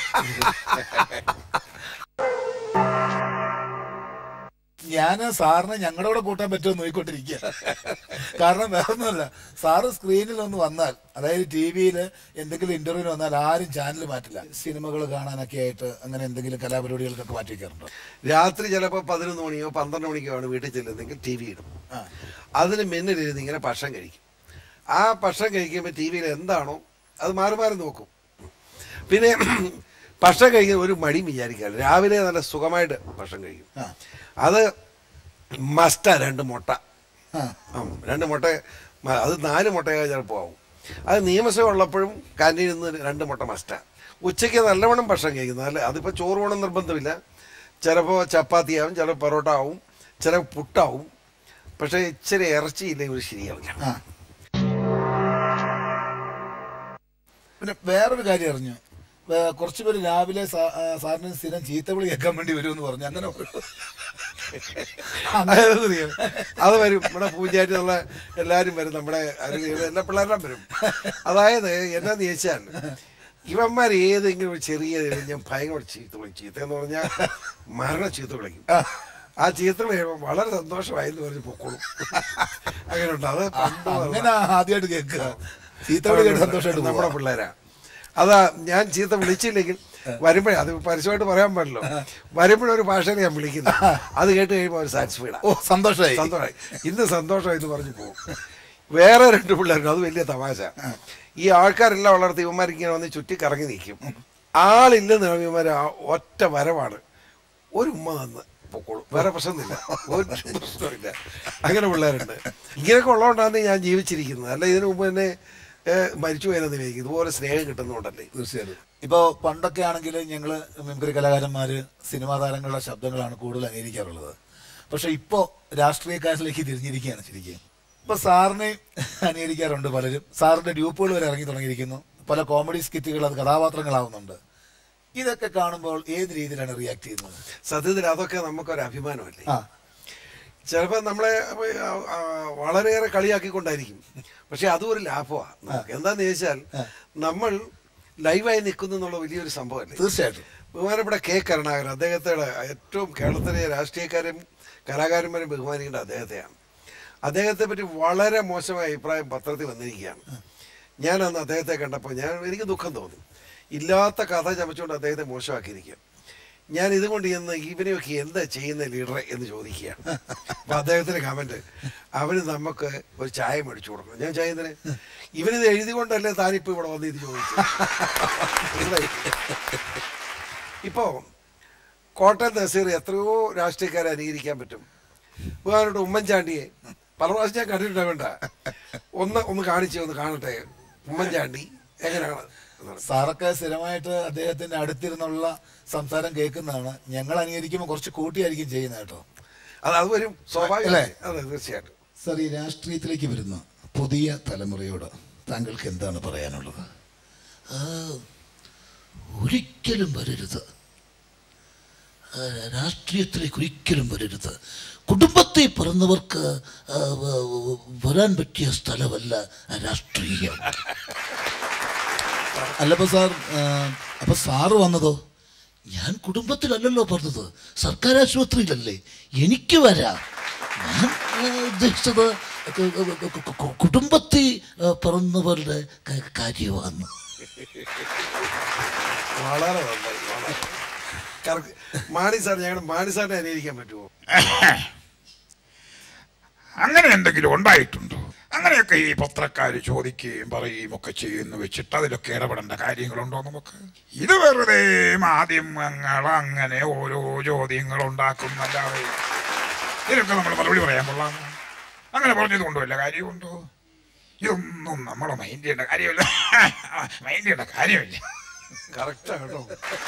ഞാൻ സാറിനെ ഞങ്ങളുടെ കൂടെ കൂട്ടാൻ പറ്റുമോ എന്ന് നോക്കിക്കൊണ്ടിരിക്കുക കാരണം വേറൊന്നുമല്ല സാറ് സ്ക്രീനിൽ ഒന്ന് വന്നാൽ അതായത് ടി വിയിൽ എന്തെങ്കിലും ഇന്റർവ്യൂവിന് വന്നാൽ ആരും ചാനൽ മാറ്റില്ല സിനിമകൾ കാണാനൊക്കെ ആയിട്ട് അങ്ങനെ എന്തെങ്കിലും കലാപരിപാടികൾക്കൊക്കെ മാറ്റി വയ്ക്കാറുണ്ടോ രാത്രി ചിലപ്പോൾ പതിനൊന്ന് മണിയോ പന്ത്രണ്ട് മണിക്കോ ആണ് വീട്ടിൽ ചെല്ലുന്നെങ്കിൽ ടി വി ഇടും അതിന് മുന്നിലിരുന്ന് ഇങ്ങനെ ഭക്ഷണം കഴിക്കും ആ ഭക്ഷണം കഴിക്കുമ്പോൾ ടി വിയിൽ എന്താണോ അത് മാറി മാറി നോക്കും പിന്നെ ഭക്ഷണം കഴിക്കുന്ന ഒരു മടിയും വിചാരിക്കാറ് രാവിലെ നല്ല സുഖമായിട്ട് ഭക്ഷണം കഴിക്കും അത് മസ്റ്റാ രണ്ട് മുട്ട ആ, രണ്ട് മുട്ട മ- അത് നാല് മുട്ടയായി ചിലപ്പോൾ ആവും അത് നിയമസഭ ഉള്ളപ്പോഴും കാൻറ്റീനിൽ നിന്ന് രണ്ട് മുട്ട മസ്റ്റാ ഉച്ചയ്ക്ക് നല്ലവണ്ണം ഭക്ഷണം കഴിക്കുന്നത് അല്ല അതിപ്പോൾ ചോറ് വേണം നിർബന്ധമില്ല ചിലപ്പോൾ ചപ്പാത്തി ആവും ചിലപ്പോൾ പൊറോട്ട ആവും ചില പുട്ടാവും പക്ഷേ ഇച്ചിരി ഇറച്ചിയില്ലെങ്കിൽ ഒരു ശരിയാവില്ല പിന്നെ വേറൊരു കാര്യം അറിഞ്ഞു വേ- കുറച്ച് പേര് രാവിലെ സാ- ആ, സാറിന് സ്ഥിരം ചീത്തവിളി കേൾക്കാൻ വേണ്ടി വരുമെന്ന് പറഞ്ഞു അങ്ങനെ ഒരു- അതായത് അറിയോ? അത് വരും ഇവിടെ പൂജയായിട്ട് ഉള്ള എല്ലാവരും വരും നമ്മുടെ അരുവിയിൽ എല്ലാ പിള്ളേരും വരും അതായത് എന്നാന്ന് ചോദിച്ചാൽ ഇവന്മാർ ഏതെങ്കിലും ഒരു ചെറിയ ഞാൻ ഭയങ്കര ചീത്ത വിളിക്കും ചീത്ത എന്ന് പറഞ്ഞാൽ മരണ ചീത്ത വിളിക്കും ആ ചീത്ത വിളിക്കുമ്പോൾ വളരെ സന്തോഷമായി എന്ന് പറഞ്ഞ് പൊക്കോളും അങ്ങനെ ഉണ്ട് അത് പണ്ട് അങ്ങനെ ആദ്യമായിട്ട് കേൾക്കുക ചീത്തവിളി കേട്ട് സന്തോഷമായിട്ട് നമ്മുടെ പോവാ. പിള്ളേരാ അതാ ഞാൻ ചീത്ത വിളിച്ചില്ലെങ്കിൽ വരുമ്പോഴേ അത് പരസ്യമായിട്ട് പറയാൻ പാടില്ലോ വരുമ്പോഴൊരു ഭാഷയിൽ ഞാൻ വിളിക്കുന്നു അത് കേട്ട് കഴിയുമ്പോൾ ഒരു സാറ്റിസ്ഫൈഡാ ഓ സന്തോഷമായി സന്തോഷമായി ഇന്ന് സന്തോഷമായി എന്ന് പറഞ്ഞു പോകും വേറെ രണ്ട് പിള്ളേരുണ്ട് അത് വലിയ തമാശ ഈ ആൾക്കാരെല്ലാം വളർത്തി ഇവന്മാർക്ക് ഇങ്ങനെ വന്ന് ചുറ്റി കറങ്ങി നിൽക്കും ആളില്ലെന്ന് ഇവന്മാർ ഒറ്റ വരവാണ് ഒരു ഉമ്മ തന്ന് പൊക്കോളും വേറെ പ്രശ്നമൊന്നുമില്ല ഒരു പ്രശ്നമില്ല അങ്ങനെ പിള്ളേരുണ്ട് ഇങ്ങനെയൊക്കെ ഉള്ളതുകൊണ്ടാണ് ഞാൻ ജീവിച്ചിരിക്കുന്നത് അല്ല ഇതിനു മുമ്പ് തന്നെ ഏഹ്, മരിച്ചു പോയെന്ന് വിചാരിക്കും ഇതുപോലെ സ്നേഹം കിട്ടുന്നുണ്ടല്ലേ തീർച്ചയായിട്ടും ഇപ്പോ പണ്ടൊക്കെ ആണെങ്കിൽ ഞങ്ങള് മിമിക്രി കലാകാരന്മാര് സിനിമാ താരങ്ങളുടെ ശബ്ദങ്ങളാണ് കൂടുതൽ അംഗീകരിക്കാറുള്ളത് പക്ഷെ ഇപ്പോ രാഷ്ട്രീയക്കാരിലേക്ക് തിരിഞ്ഞിരിക്കുകയാണ് ശരിക്കും ഇപ്പൊ സാറിനെ അനുകരിക്കാറുണ്ട് പലരും സാറിന്റെ ഡ്യൂപ്പുകൾ വരെ ഇറങ്ങി തുടങ്ങിയിരിക്കുന്നു പല കോമഡി സ്കിറ്റുകൾ അത് കഥാപാത്രങ്ങളാവുന്നുണ്ട് ഇതൊക്കെ കാണുമ്പോൾ ഏത് രീതിയിലാണ് റിയാക്ട് ചെയ്യുന്നത് സത്യത്തിൽ അതൊക്കെ നമുക്കൊരു അഭിമാനമല്ലേ ആ ചിലപ്പോൾ നമ്മളെ ആ, ആ, വളരെയേറെ കളിയാക്കിക്കൊണ്ടായിരിക്കും പക്ഷെ അതും ഒരു ലാഭമാണ് നമുക്ക് എന്താന്ന് ചോദിച്ചാൽ നമ്മൾ ലൈവായി നിൽക്കുന്നു എന്നുള്ള വലിയൊരു സംഭവമല്ലേ തീർച്ചയായിട്ടും ബഹുമാനപ്പെട്ട കെ കരുണാകരൻ അദ്ദേഹത്തെ ഏറ്റവും കേരളത്തിലെ രാഷ്ട്രീയക്കാരും കലാകാരന്മാരും ബഹുമാനിക്കേണ്ട അദ്ദേഹത്തെയാണ് അദ്ദേഹത്തെ പറ്റി വളരെ മോശമായ അഭിപ്രായം പത്രത്തിൽ വന്നിരിക്കുകയാണ് ഞാൻ അന്ന് അദ്ദേഹത്തെ കണ്ടപ്പോൾ ഞാൻ എനിക്ക് ദുഃഖം തോന്നി ഇല്ലാത്ത കഥ ചമച്ചുകൊണ്ട് അദ്ദേഹത്തെ മോശമാക്കിയിരിക്കുക ഞാൻ ഇതുകൊണ്ട് ഇന്ന് ഇവനെയൊക്കെ എന്താ ചെയ്യുന്ന ലീഡറെ എന്ന് ചോദിക്കുക അപ്പൊ അദ്ദേഹത്തിന്റെ കമന്റ് അവന് നമുക്ക് ഒരു ചായ മേടിച്ചു കൊടുക്കണം ഞാൻ ചായതിന് ഇവനിത് എഴുതി കൊണ്ടല്ലേ താനിപ്പോ ഇവിടെ വന്ന് ഇത് ചോദിച്ചു മനസ്സിലായി? ഇപ്പോ കോട്ടയം നസീർ എത്രയോ രാഷ്ട്രീയക്കാരെ അനുകരിക്കാൻ പറ്റും ബഹുമാനോട് ഉമ്മൻചാണ്ടിയെ പല പ്രാവശ്യം ഞാൻ കണ്ടിട്ടുണ്ട് വേണ്ട ഒന്ന് ഒന്ന് കാണിച്ചേ ഒന്ന് കാണട്ടെ ഉമ്മൻചാണ്ടി എങ്ങനെയാണ് എന്നുള്ളത്. സാറൊക്കെ സ്ഥിരമായിട്ട് അദ്ദേഹത്തിന്റെ അടുത്തിരുന്നുള്ള സംസാരം കേൾക്കുന്നതാണ് ഞങ്ങൾ അനുകരിക്കുമ്പോൾ കുറച്ച് കൂട്ടിയായിരിക്കും ചെയ്യുന്നത് കേട്ടോ അത് അത് വരും സ്വാഭാവികം അല്ലേ? അതെ തീർച്ചയായിട്ടും സാർ ഈ രാഷ്ട്രീയത്തിലേക്ക് വരുന്ന പുതിയ തലമുറയോട് താങ്കൾക്ക് എന്താണ് പറയാനുള്ളത് ആ, ഒരിക്കലും വരരുത് ആ, രാഷ്ട്രീയത്തിലേക്ക് ഒരിക്കലും വരരുത് കുടുംബത്തിൽ പിറന്നവർക്ക് ആ, വ- വ- വരാൻ പറ്റിയ സ്ഥലമല്ല രാഷ്ട്രീയം അല്ലപ്പോ സാർ അപ്പൊ സാറ് വന്നതോ ഞാൻ കുടുംബത്തിലല്ലല്ലോ പറഞ്ഞത് സർക്കാർ ആശുപത്രിയിലല്ലേ എനിക്ക് വരാം ഞാൻ ആ, ഉദ്ദേശിച്ചത് കു- കു- കു- കു- കുടുംബത്തിൽ ആ, പിറന്നവരുടെ ക- കാര്യമാണ് വളരെ നന്നായി വളരെ കറക്റ്റ് മാണി സാർ ഞങ്ങളുടെ മാണി സാറിനെ അനുകരിക്കാൻ പറ്റുമോ അങ്ങനെ എന്തെങ്കിലും ഉണ്ടായിട്ടുണ്ടോ അങ്ങനെയൊക്കെ ഈ പത്രക്കാർ ചോദിക്കുകയും പറയുകയും ഒക്കെ ചെയ്യുന്നു വെച്ചിട്ട് അതിലൊക്കെ ഇടപെടേണ്ട കാര്യങ്ങളുണ്ടോ നമുക്ക് ഇത് വെറുതെ മാധ്യമങ്ങൾ അങ്ങനെ ഓരോ ചോദ്യങ്ങൾ ഉണ്ടാക്കുന്നല്ലാതെ ഇതിനൊക്കെ നമ്മൾ മറുപടി പറയാൻ കൊള്ളാം അങ്ങനെ പറഞ്ഞത് കൊണ്ടോ വല്ല കാര്യമുണ്ടോ ഇതൊന്നും നമ്മൾ മൈൻഡ് ചെയ്യേണ്ട കാര്യമില്ല മൈൻഡ് ചെയ്യേണ്ട കാര്യമില്ല കറക്റ്റാ കേട്ടോ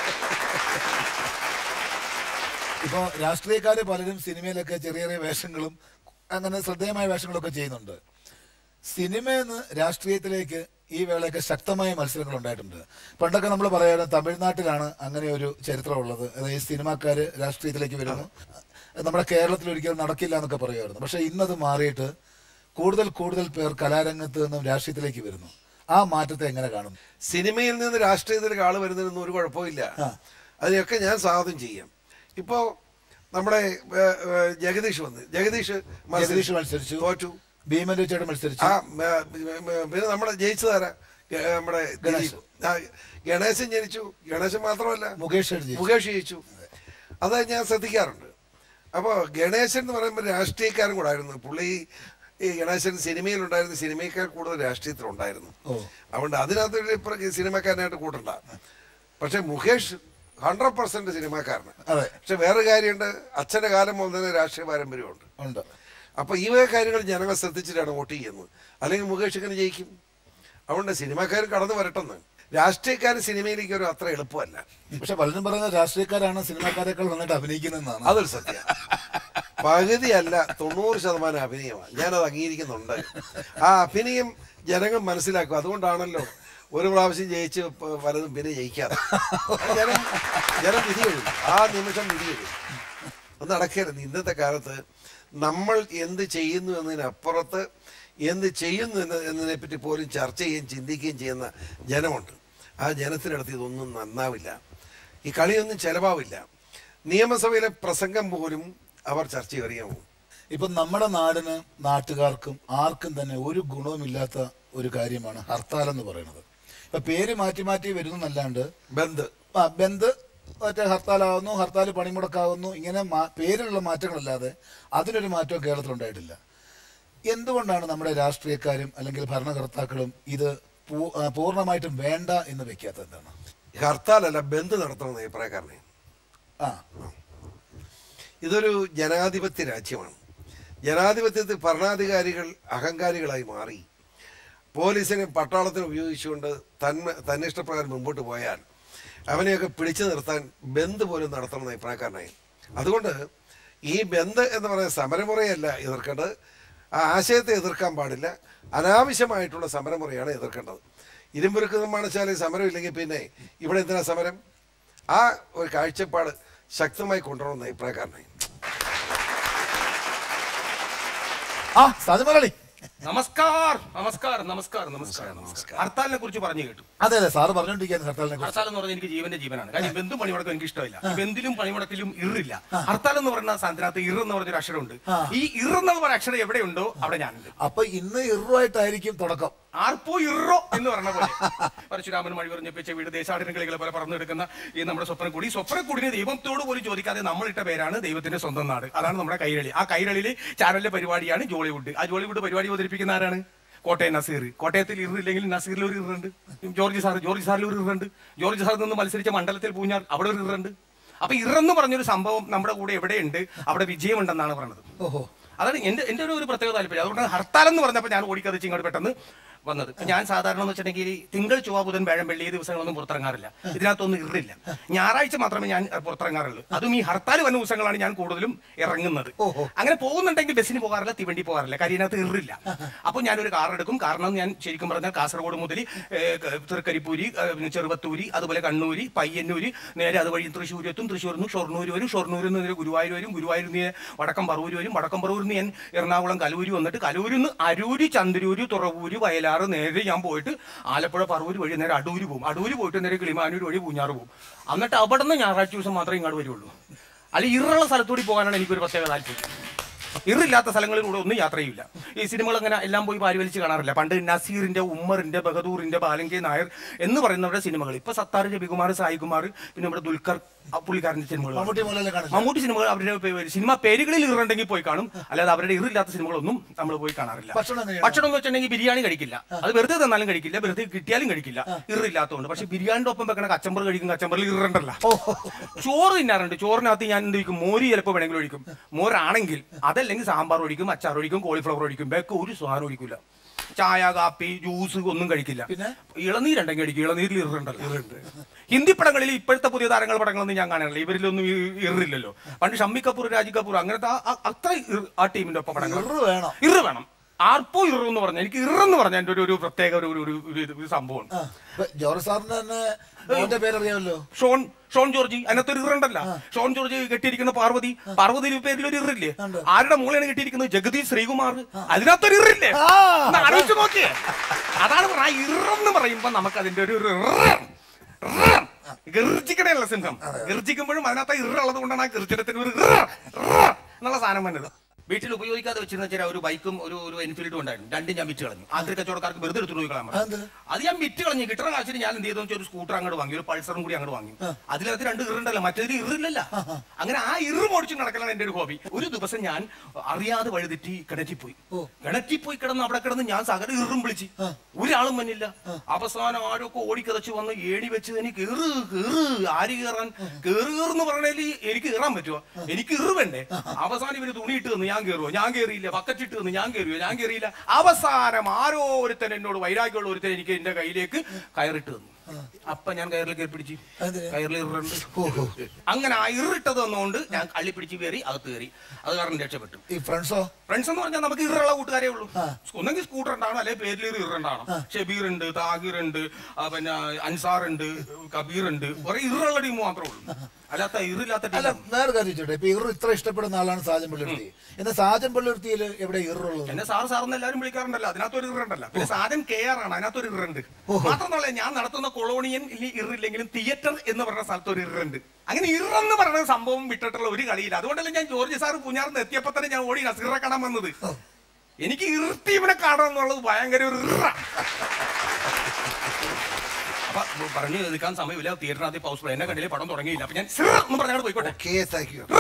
ഇപ്പോ രാഷ്ട്രീയക്കാര് പലരും സിനിമയിലൊക്കെ ചെറിയ ചെറിയ വേഷങ്ങളും അങ്ങനെ ശ്രദ്ധേയമായ വേഷങ്ങളൊക്കെ ചെയ്യുന്നുണ്ട് സിനിമയെന്ന് രാഷ്ട്രീയത്തിലേക്ക് ഈ വേളയൊക്കെ ശക്തമായ മത്സരങ്ങൾ ഉണ്ടായിട്ടുണ്ട് പണ്ടൊക്കെ നമ്മൾ പറയാറ് തമിഴ്നാട്ടിലാണ് അങ്ങനെ ഒരു ചരിത്രമുള്ളത് അതായത് സിനിമാക്കാര് രാഷ്ട്രീയത്തിലേക്ക് വരുന്നു നമ്മുടെ കേരളത്തിൽ ഒരിക്കലും നടക്കില്ല എന്നൊക്കെ പറയുമായിരുന്നു പക്ഷെ ഇന്നത് മാറിയിട്ട് കൂടുതൽ കൂടുതൽ പേർ കലാരംഗത്ത് നിന്നും രാഷ്ട്രീയത്തിലേക്ക് വരുന്നു ആ മാറ്റത്തെ എങ്ങനെ കാണുന്നു സിനിമയിൽ നിന്ന് രാഷ്ട്രീയത്തിലേക്ക് ആള് വരുന്നതിനൊന്നും ഒരു കുഴപ്പമില്ല അതിനൊക്കെ ഞാൻ സ്വാഗതം ചെയ്യാം ഇപ്പോ നമ്മുടെ ഏ, ഏ, ജഗദീഷ് വന്ന് ജഗദീഷ് ജഗദീഷ് മത്സരിച്ചു തോറ്റു ഭീമൻ ചേട്ടൻ മത്സരിച്ചു ആ മ, മ, പിന്നെ നമ്മുടെ ജയിച്ചതാരാ ഗ- നമ്മുടെ ഗണേശ്. ദിലീപ്. ആ, ഗണേശൻ ജനിച്ചു ഗണേശൻ മാത്രമല്ല മുകേഷ് ജയിച്ചു. മുകേഷ് ജയിച്ചു അത് ഞാൻ ശ്രദ്ധിക്കാറുണ്ട് അപ്പോൾ ഗണേശൻ എന്ന് പറയുമ്പോൾ രാഷ്ട്രീയക്കാരൻ കൂടെ ആയിരുന്നു പുള്ളി ഈ ഗണേശൻ സിനിമയിലുണ്ടായിരുന്നു സിനിമയേക്കാൾ കൂടുതൽ രാഷ്ട്രീയത്തിലുണ്ടായിരുന്നു ഓ അതുകൊണ്ട് അതിനകത്ത് ഒരു ഇപ്പുറം സിനിമക്കാരനായിട്ട് കൂട്ടണ്ട പക്ഷെ മുകേഷ് ഹൺഡ്രഡ് പെർസെന്റ് സിനിമാക്കാരനാണ് അതെ പക്ഷെ വേറെ കാര്യമുണ്ട് അച്ഛന്റെ കാലം മുതൽ തന്നെ രാഷ്ട്രീയ പാരമ്പര്യമുണ്ട് ഉണ്ട് അപ്പൊ ഈ വക കാര്യങ്ങൾ ജനങ്ങൾ ശ്രദ്ധിച്ചിട്ടാണ് വോട്ട് ചെയ്യുന്നത് അല്ലെങ്കിൽ മുകേഷ് ഇങ്ങനെ ജയിക്കും അതുകൊണ്ട് സിനിമാക്കാർ കടന്നു വരട്ടെന്ന് രാഷ്ട്രീയക്കാർ സിനിമയിലേക്ക് ഒരു അത്ര എളുപ്പമല്ല പക്ഷെ പലരും പറയുന്നത് രാഷ്ട്രീയക്കാരാണ് സിനിമാക്കാരെക്കാൾ നന്നായിട്ട് അഭിനയിക്കുന്നതെന്നാണ് അതൊരു സത്യം പകുതിയല്ല തൊണ്ണൂറ് ശതമാനം അഭിനയമാണ് ഞാനത് അംഗീകരിക്കുന്നുണ്ട് ആ അഭിനയം ജനങ്ങൾ മനസ്സിലാക്കും അതുകൊണ്ടാണല്ലോ ഒരു പ്രാവശ്യം ജയിച്ച് പ- പലതും പിന്നെ ജയിക്കാതെ ജനം ജനം വിധി എഴുതും ആ നിമിഷം വിധി എഴുതും അത് നടക്കരുത് ഇന്നത്തെ കാലത്ത് നമ്മൾ എന്ത് ചെയ്യുന്നു എന്നതിനപ്പുറത്ത് എന്ത് ചെയ്യുന്നു എന്ന എന്നതിനെ പറ്റി പോലും ചർച്ച ചെയ്യുകയും ചിന്തിക്കുകയും ചെയ്യുന്ന ജനമുണ്ട് ആ ജനത്തിനടുത്ത് ഇതൊന്നും നന്നാവില്ല ഈ കളിയൊന്നും ചെലവാവില്ല നിയമസഭയിലെ പ്രസംഗം പോലും അവർ ചർച്ച ചെയ്യാമോ ഇപ്പൊ നമ്മുടെ നാടിന് നാട്ടുകാർക്കും ആർക്കും തന്നെ ഒരു ഗുണവുമില്ലാത്ത ഒരു കാര്യമാണ് ഹർത്താൽ എന്ന് പറയുന്നത് ഇപ്പൊ പേര് മാറ്റി മാറ്റി വരുന്നല്ലാണ്ട് ബന്ദ് ആ ബന്ദ് മറ്റേ ഹർത്താലാവുന്നു ഹർത്താൽ പണിമുടക്കാവുന്നു ഇങ്ങനെ മാ- പേരിലുള്ള മാറ്റങ്ങളല്ലാതെ അതിനൊരു മാറ്റവും കേരളത്തിലുണ്ടായിട്ടില്ല എന്തുകൊണ്ടാണ് നമ്മുടെ രാഷ്ട്രീയക്കാരും അല്ലെങ്കിൽ ഭരണകർത്താക്കളും ഇത് പൂ- ആ, പൂർണ്ണമായിട്ടും വേണ്ട എന്ന് വെക്കാത്തത് എന്താണ് ഹർത്താലല്ല ബന്ദ് നടത്തണമെന്ന് അഭിപ്രായക്കാരനെ ആ ഇതൊരു ജനാധിപത്യ രാജ്യമാണ് ജനാധിപത്യത്തിൽ ഭരണാധികാരികൾ അഹങ്കാരികളായി മാറി പോലീസിനെ പട്ടാളത്തിന് ഉപയോഗിച്ചുകൊണ്ട് തന്മ തന്നിഷ്ടപ്രകാരം മുമ്പോട്ട് പോയാൽ അവനെയൊക്കെ പിടിച്ചു നിർത്താൻ ബന്ദ് പോലും നടത്തണമെന്ന് അഭിപ്രായക്കാരനായി അതുകൊണ്ട് ഈ ബന്ദ് എന്ന് പറയുന്ന സമരമുറയല്ല എതിർക്കേണ്ടത് ആ ആശയത്തെ എതിർക്കാൻ പാടില്ല അനാവശ്യമായിട്ടുള്ള സമരമുറയാണ് എതിർക്കേണ്ടത് ഇരുമ്പുരുക്ക് നിർമ്മാണശാലയിൽ സമരം ഇല്ലെങ്കിൽ പിന്നെ ഇവിടെ എന്തിനാ സമരം ആ ഒരു കാഴ്ചപ്പാട് ശക്തമായി കൊണ്ടുവരണമെന്ന് അഭിപ്രായക്കാരനായി ആ സാജു മലയാളി നമസ്കാർ നമസ്കാരം നമസ്കാരം നമസ്കാരം നമസ്കാരം ഹർത്താലിനെ കുറിച്ച് പറഞ്ഞു കേട്ടു അതെ അതെ സാറ് പറഞ്ഞുകൊണ്ടിരിക്കുകയാണ് ഹർത്താലിനെ കുറിച്ച് ഹർത്താൽ എന്ന് പറഞ്ഞാൽ എനിക്ക് ജീവന്റെ ജീവനാണ് കാര്യം ബന്ധു പണിമുടക്കം എനിക്ക് ഇഷ്ടമില്ല ഈ ബന്ധിലും പണിമുടക്കിലും ഇറില്ല ഹർത്താൽ എന്ന് പറയുന്ന സാധനത്തിനകത്ത് ഇറ് എന്ന് പറഞ്ഞൊരു അക്ഷരമുണ്ട് ആ. ഈ ഇറ് എന്ന് പറഞ്ഞ അക്ഷരം എവിടെയുണ്ടോ അവിടെ ഞാനുണ്ട് അപ്പൊ ഇന്ന് ഇറുവായിട്ടായിരിക്കും തുടക്കം ആർപ്പോ ഇറോ എന്ന് പറഞ്ഞ പോലെ പരശുരാമൻ മഴ പറഞ്ഞപ്പിച്ച വീട് ദേശാടന കളികളെ പോലെ പറന്നെടുക്കുന്ന ഈ നമ്മുടെ സ്വപ്നക്കുടി സ്വപ്നക്കുടിന് ദൈവത്തോട് പോലും ചോദിക്കാതെ നമ്മളിട്ട പേരാണ് ദൈവത്തിന്റെ സ്വന്തം നാട് അതാണ് നമ്മുടെ കൈരളി ആ കൈരളിയിൽ ചാനലിലെ പരിപാടിയാണ് ജോളിവുഡ് ആ ജോളിവുഡ് പരിപാടി അവതരിപ്പിക്കുന്ന ആരാണ് കോട്ടയം നസീർ കോട്ടയത്തിൽ ഇറില്ലെങ്കിൽ നസീറിൽ ഒരു ഇറുണ്ട് ജോർജ് സാർ ജോർജ് സാറിൽ ഒരു ഇറുണ്ട് ജോർജ് സാറിൽ നിന്ന് മത്സരിച്ച മണ്ഡലത്തിൽ പൂഞ്ഞാർ അവിടെ ഒരു ഇറുണ്ട് അപ്പൊ ഇറന്ന് പറഞ്ഞൊരു സംഭവം നമ്മുടെ കൂടെ എവിടെയുണ്ട് അവിടെ വിജയമുണ്ടെന്നാണ് പറഞ്ഞത് ഓഹോ അതാണ് എന്റെ എന്റെ ഒരു ഒരു പ്രത്യേക താല്പര്യം അതുകൊണ്ട് ഹർത്താൽ എന്ന് പറഞ്ഞപ്പോൾ ഞാൻ ഓടിക്കതിച്ച് ഇങ്ങോട്ട് പെട്ടെന്ന് വന്നത് ഞാൻ സാധാരണ എന്ന് വെച്ചിട്ടുണ്ടെങ്കിൽ തിങ്കൾ ചൊവ്വ ബുധൻ വ്യാഴം വെള്ളി ഈ ദിവസങ്ങളൊന്നും പുറത്തിറങ്ങാറില്ല ഇതിനകത്തൊന്നും ഇറില്ല ഞായറാഴ്ച മാത്രമേ ഞാൻ പുറത്തിറങ്ങാറുള്ളൂ അതും ഈ ഹർത്താൽ വന്ന ദിവസങ്ങളാണ് ഞാൻ കൂടുതലും ഇറങ്ങുന്നത് അങ്ങനെ പോകുന്നുണ്ടെങ്കിൽ ബസ്സിന് പോകാറില്ല തീവണ്ടി പോകാറില്ല കാര്യം ഇതിനകത്ത് ഇറില്ല അപ്പോൾ ഞാനൊരു കാർ എടുക്കും കാരണം ഞാൻ ശരിക്കും പറഞ്ഞാൽ കാസർഗോഡ് മുതൽ ഏഹ്, ക- തൃക്കരിപ്പൂരി ഏഹ്, ചെറുവത്തൂരി അതുപോലെ കണ്ണൂരി പയ്യന്നൂര് നേരെ അതുവഴി തൃശ്ശൂർ എത്തും തൃശ്ശൂരിൽ നിന്ന് ഷൊർണൂർ വരും ഷൊർണൂരിൽ നിന്ന് നേരെ ഗുരുവായൂർ വരും ഗുരുവായൂരിൽ നിന്ന് വടക്കം പറവൂർ വരും വടക്കം പറവൂരിൽ നിന്ന് ഞാൻ എറണാകുളം കലൂര് വന്നിട്ട് കലൂരിൽ നിന്ന് അരൂര് ചന്ദ്രൂര് തുറവൂര് വയലാറ് നേരെ ഞാൻ പോയിട്ട് ആലപ്പുഴ പറവൂര് വഴി നേരെ അടൂര് പോകും അടൂര് പോയിട്ട് നേരെ കിളിമാനൂർ വഴി പൂഞ്ഞാറ് പോകും എന്നിട്ട് അവിടെ നിന്ന് ഞായറാഴ്ച ദിവസം മാത്രമേ ഇങ്ങോട്ട് വരുള്ളൂ അല്ലെങ്കിൽ ഇറുള്ള സ്ഥലത്തൂടി പോകാനാണ് എനിക്കൊരു പ്രത്യേക താല്പര്യം ഇറില്ലാത്ത സ്ഥലങ്ങളിലൂടെ ഒന്നും യാത്ര ചെയ്യില്ല ഈ സിനിമകൾ അങ്ങനെ എല്ലാം പോയി പാരിവലിച്ച് കാണാറില്ല പണ്ട് നസീറിന്റെ ഉമ്മറിന്റെ ബഹദൂറിന്റെ ബാലങ്കെ നായർ എന്ന് പറയുന്നവരുടെ സിനിമകൾ ഇപ്പൊ സത്താർ രവികുമാർ സായികുമാർ പിന്നെ നമ്മുടെ ദുൽഖർ ആ പുള്ളിക്കാരന്റെ സിനിമകൾ മമ്മൂട്ടി മോഹൻലാലിനെ കാണില്ല. മമ്മൂട്ടി സിനിമകൾ അവരുടെ പേ- സിനിമ പേരുകളിൽ ഇറുണ്ടെങ്കിൽ പോയി കാണും അല്ലാതെ അവരുടെ ഇറില്ലാത്ത സിനിമകളൊന്നും നമ്മൾ പോയി കാണാറില്ല ഭക്ഷണം എങ്ങനെയാണ്? ഭക്ഷണം എന്ന് വെച്ചിട്ടുണ്ടെങ്കിൽ ബിരിയാണി കഴിക്കില്ല അത് വെറുതെ തന്നാലും കഴിക്കില്ല വെറുതെ കിട്ടിയാലും കഴിക്കില്ല ഇറില്ലാത്തതുകൊണ്ട് പക്ഷെ ബിരിയാണിയുടെ ഒപ്പം വെക്കണ കച്ചമ്പർ കഴിക്കും കച്ചമ്പറിൽ ഇറണ്ടല്ല ചോറ് തിന്നാറുണ്ട് ചോറിനകത്ത് ഞാൻ എന്ത് ഒഴിക്കും മോര് ചിലപ്പോൾ വേണമെങ്കിൽ ഒഴിക്കും മോരാണെങ്കിൽ അതല്ലെങ്കിൽ സാമ്പാർ ഒഴിക്കും അച്ചാർ ഒഴിക്കും കോളിഫ്ലവർ ഒഴിക്കും ബേക്ക് ഒരു സാധനം ഒഴിക്കില്ല ചായ കാപ്പി ജ്യൂസ് ഒന്നും കഴിക്കില്ല പിന്നെ? ഇളനീരുണ്ടെങ്കിൽ അടിക്കും ഇളനീരിൽ ഇറുണ്ടല്ലോ ഹിന്ദി പടങ്ങളിൽ ഇപ്പോഴത്തെ പുതിയ താരങ്ങൾ പടങ്ങളൊന്നും ഞാൻ കാണാനില്ല ഇവരിലൊന്നും ഈ ഇറില്ലല്ലോ പണ്ട് ഷമ്മി കപൂർ രാജ് കപൂർ അങ്ങനത്തെ ആ- ആ- അത്ര ഇറ് ആ ടീമിന്റെ ഒപ്പം പടങ്ങൾ ഇറ് വേണം. ഇറ് വേണം ആർപ്പോ ഇറു എന്ന് പറഞ്ഞാൽ എനിക്ക് ഇറെന്ന് പറഞ്ഞ എന്റെ ഒരു ഒരു പ്രത്യേക ഒരു ഒരു- ഒരു ഒരു- ഒരു സംഭവമാണ് ആ, ഇപ്പൊ ജോർജ് സാറിന്റെ തന്നെ മോന്റെ പേരറിയാമല്ലോ ഷോൺ ഷോൺ ജോർജ് അതിനകത്തൊരു ഇറുണ്ടല്ല ഷോൺ ജോർജ് കെട്ടിയിരിക്കുന്ന പാർവതി പാർവതി പേരിൽ ഒരു ഇറില്ലേ ആരുടെ മൂളയാണ് കെട്ടിയിരിക്കുന്നത് ജഗദീഷ് ശ്രീകുമാർ അതിനകത്തൊരു ഇറില്ലേ ഒന്ന് ആലോചിച്ച് നോക്കിയേ അതാണ് പറഞ്ഞ ആ ഇറന്ന് പറയുമ്പോ നമുക്ക് അതിന്റെ ഒരു ഒരു ഇറ്, ഇറ്. ഗർജിക്കണല്ല സിംഹം ഗർജിക്കുമ്പോഴും അതിനകത്ത് ഇറുള്ളത് കൊണ്ടാണ് ആ ഗർജനത്തിന് ഒരു ഇറ്, ഇറ് എന്നുള്ള സാധനം വന്നത് വീട്ടിൽ ഉപയോഗിക്കാതെ വെച്ചിരുന്ന ചില ഒരു ബൈക്കും ഒരു ഒരു എൻഫീൽഡും ഉണ്ടായിരുന്നു രണ്ടും ഞാൻ വിറ്റ് കളഞ്ഞു ആദ്യ കച്ചവടക്കാർക്ക് വെറുതെ എടുത്തു പോയി കളയാൻ പറഞ്ഞു. അത് ഞാൻ വിറ്റ് കളഞ്ഞു കിട്ടുന്ന കാശിന് ഞാൻ എന്ത് ചെയ്തെന്ന് വെച്ചാൽ ഒരു സ്കൂട്ടർ അങ്ങോട്ട് വാങ്ങി ഒരു പൾസറും കൂടി അങ്ങോട്ട് വാങ്ങി അതിനകത്ത് രണ്ട് ഇറുണ്ടല്ലോ മറ്റേതിൽ ഇറില്ലല്ല അങ്ങനെ ആ ഇറ് മോടിച്ചു നടക്കലാണ് എന്റെ ഒരു ഹോബി ഒരു ദിവസം ഞാൻ അറിയാതെ വഴുതെറ്റി കിണറ്റിൽ പോയി കിണറ്റിൽ പോയി കിടന്ന് അവിടെ കിടന്ന് ഞാൻ സകല ഇറും വിളിച്ച് ഒരാളും മഞ്ഞില്ല അവസാനം ആരൊക്കെ ഓടിക്കതച്ച് വന്ന് ഏണി വെച്ച് എനിക്ക് ഇറ് കീറ് ആര് കയറാൻ കേറ് കയറെന്ന് പറഞ്ഞാൽ എനിക്ക് കയറാൻ പറ്റുമോ എനിക്ക് ഇറ് വേണ്ടേ അവസാനം ഇവര് തുണി ഇട്ട് തന്നു ഞാൻ കയറുമോ ഞാൻ കയറിയില്ല ബക്കറ്റ് ഇട്ട് തന്നു ഞാൻ കയറിയോ ഞാൻ കയറിയില്ല അവസാനം ആരോ ഒരുത്തൻ എന്നോട് വൈരാഗ്യമുള്ള ഒരുത്തൻ എനിക്ക് എന്റെ കയ്യിലേക്ക് കയറിട്ട് തന്നു അപ്പൊ ഞാൻ കയറിൽ കയറി പിടിച്ചു കയറിൽ ഇറുണ്ട് അങ്ങനെ ആ ഇറിട്ടത് വന്നുകൊണ്ട് ഞാൻ കള്ളി പിടിച്ച് കയറി അകത്ത് കയറി അത് കാരണം രക്ഷപ്പെട്ടു ഈ ഫ്രണ്ട്സോ ഫ്രണ്ട്സ് എന്ന് പറഞ്ഞാൽ നമുക്ക് ഇറുള്ള കൂട്ടുകാരേ ഉള്ളൂ ഒന്നെങ്കിൽ സ്കൂട്ടർ ഉണ്ടാവണം അല്ലെങ്കിൽ പേരിൽ ഇറുണ്ടാവണം ഷബീർ ഉണ്ട് താഹിർ ഉണ്ട് ആ, പിന്നെ അൻസാർ ഉണ്ട് കബീർ ഉണ്ട് കുറെ ഇറുള്ള ടീം മാത്രമേ ഉള്ളൂ അല്ലാത്ത ഇറില്ലാത്ത അല്ല ടീം വേറെ കാര്യം ചോട്ടെ ഇപ്പൊ ഇറു ഇത്ര ഇഷ്ടപ്പെടുന്ന ആളാണ് സാജൻ പള്ളിർത്തി എന്നാൽ സാജൻ പള്ളിർത്തിയിൽ എവിടെ ഇറുള്ളത് എന്നെ സാർ സാറെന്ന് എല്ലാവരും വിളിക്കാറുണ്ടല്ലോ അതിനകത്തൊരു ഇറുണ്ടല്ല പിന്നെ സാധനം കെ ആർ ആണ് അതിനകത്തൊരു ഇറുണ്ട് മാത്രമല്ല ഞാൻ നടത്തുന്ന കൊളോണിയൻ ഇനി ഇറില്ലെങ്കിലും തിയേറ്റർ എന്ന് പറഞ്ഞ സ്ഥലത്ത് ഒരു ഇറുണ്ട് അങ്ങനെ ഇറന്ന് പറയുന്ന സംഭവം വിട്ടിട്ടുള്ള ഒരു കളിയില്ല അതുകൊണ്ടല്ലേ ഞാൻ ജോർജ് സാർ പൂഞ്ഞാറിന്ന് എത്തിയപ്പോ തന്നെ ഞാൻ ഓടി നസീറെ കാണാൻ വന്നത് എനിക്ക് ഇർത്തീവനെ കാണണം എന്നുള്ളത് ഭയങ്കര ഒരു ഇറ അപ്പൊ പറഞ്ഞു നിൽക്കാൻ സമയമില്ല തിയേറ്ററിനകത്ത് പൗസ് എന്നെ കണ്ടില്ലേ പടം തുടങ്ങിയില്ല അപ്പൊ ഞാൻ സിറ എന്ന് പറഞ്ഞാൽ പോയിക്കോട്ടെ thank you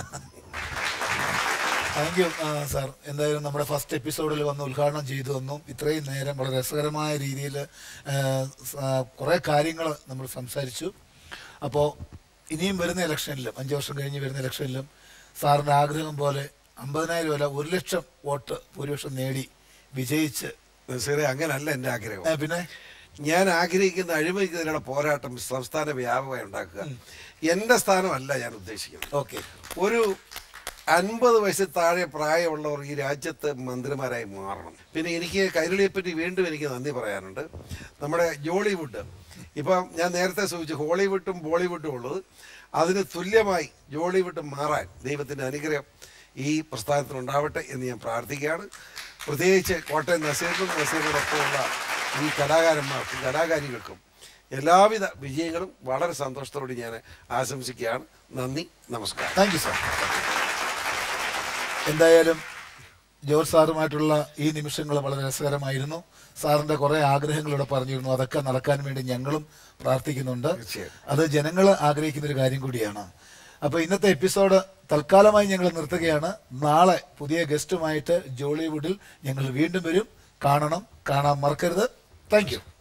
thank you sir എന്തായാലും നമ്മുടെ ഫസ്റ്റ് എപ്പിസോഡിൽ വന്ന് ഉദ്ഘാടനം ചെയ്തു തന്നു ഇത്രയും നേരം വളരെ രസകരമായ രീതിയിൽ കുറേ കാര്യങ്ങൾ നമ്മൾ സംസാരിച്ചു അപ്പോൾ ഇനിയും വരുന്ന ഇലക്ഷനിലും അഞ്ച് വർഷം കഴിഞ്ഞ് വരുന്ന ഇലക്ഷനിലും സാറിൻ്റെ ആഗ്രഹം പോലെ അമ്പതിനായിരം അല്ല ഒരു ലക്ഷം വോട്ട് ഭൂരിപക്ഷം നേടി വിജയിച്ച് നസീറെ അങ്ങനല്ല എൻ്റെ ആഗ്രഹം ഏ, പിന്നെ ഞാൻ ആഗ്രഹിക്കുന്ന അഴിമതിക്കെതിരെയുള്ള പോരാട്ടം സംസ്ഥാന വ്യാപകമായി ഉണ്ടാക്കുക എൻ്റെ സ്ഥാനമല്ല ഞാൻ ഉദ്ദേശിക്കുന്നത് ഓക്കെ ഒരു അൻപത് വയസ്സിൽ താഴെ പ്രായമുള്ളവർ ഈ രാജ്യത്ത് മന്ത്രിമാരായി മാറണം പിന്നെ എനിക്ക് കൈരളിയെപ്പറ്റി വീണ്ടും എനിക്ക് നന്ദി പറയാനുണ്ട് നമ്മുടെ ജോളിവുഡ് ഇപ്പം ഞാൻ നേരത്തെ സൂചിച്ചു ഹോളിവുഡും ബോളിവുഡും ഉള്ളത് അതിന് തുല്യമായി ജോളിവുഡ് മാറാൻ ദൈവത്തിൻ്റെ അനുഗ്രഹം ഈ പ്രസ്ഥാനത്തിന് ഉണ്ടാവട്ടെ എന്ന് ഞാൻ പ്രാർത്ഥിക്കുകയാണ് പ്രത്യേകിച്ച് കോട്ടയം നസീറിനും നസീറിനോടൊപ്പമുള്ള ഈ കലാകാരന്മാർക്കും കലാകാരികൾക്കും എല്ലാവിധ വിജയങ്ങളും വളരെ സന്തോഷത്തോടെ ഞാൻ ആശംസിക്കുകയാണ് നന്ദി നമസ്കാരം താങ്ക് യു സാർ എന്തായാലും ജോർജ് സാറുമായിട്ടുള്ള ഈ നിമിഷങ്ങൾ വളരെ രസകരമായിരുന്നു സാറിന്റെ കുറെ ആഗ്രഹങ്ങൾ ഇവിടെ പറഞ്ഞിരുന്നു അതൊക്കെ നടക്കാൻ വേണ്ടി ഞങ്ങളും പ്രാർത്ഥിക്കുന്നുണ്ട് അത് ജനങ്ങൾ ആഗ്രഹിക്കുന്ന ഒരു കാര്യം കൂടിയാണ് അപ്പൊ ഇന്നത്തെ എപ്പിസോഡ് തൽക്കാലമായി ഞങ്ങൾ നിർത്തുകയാണ് നാളെ പുതിയ ഗസ്റ്റുമായിട്ട് ജോളിവുഡിൽ ഞങ്ങൾ വീണ്ടും വരും കാണണം കാണാൻ മറക്കരുത് താങ്ക് യു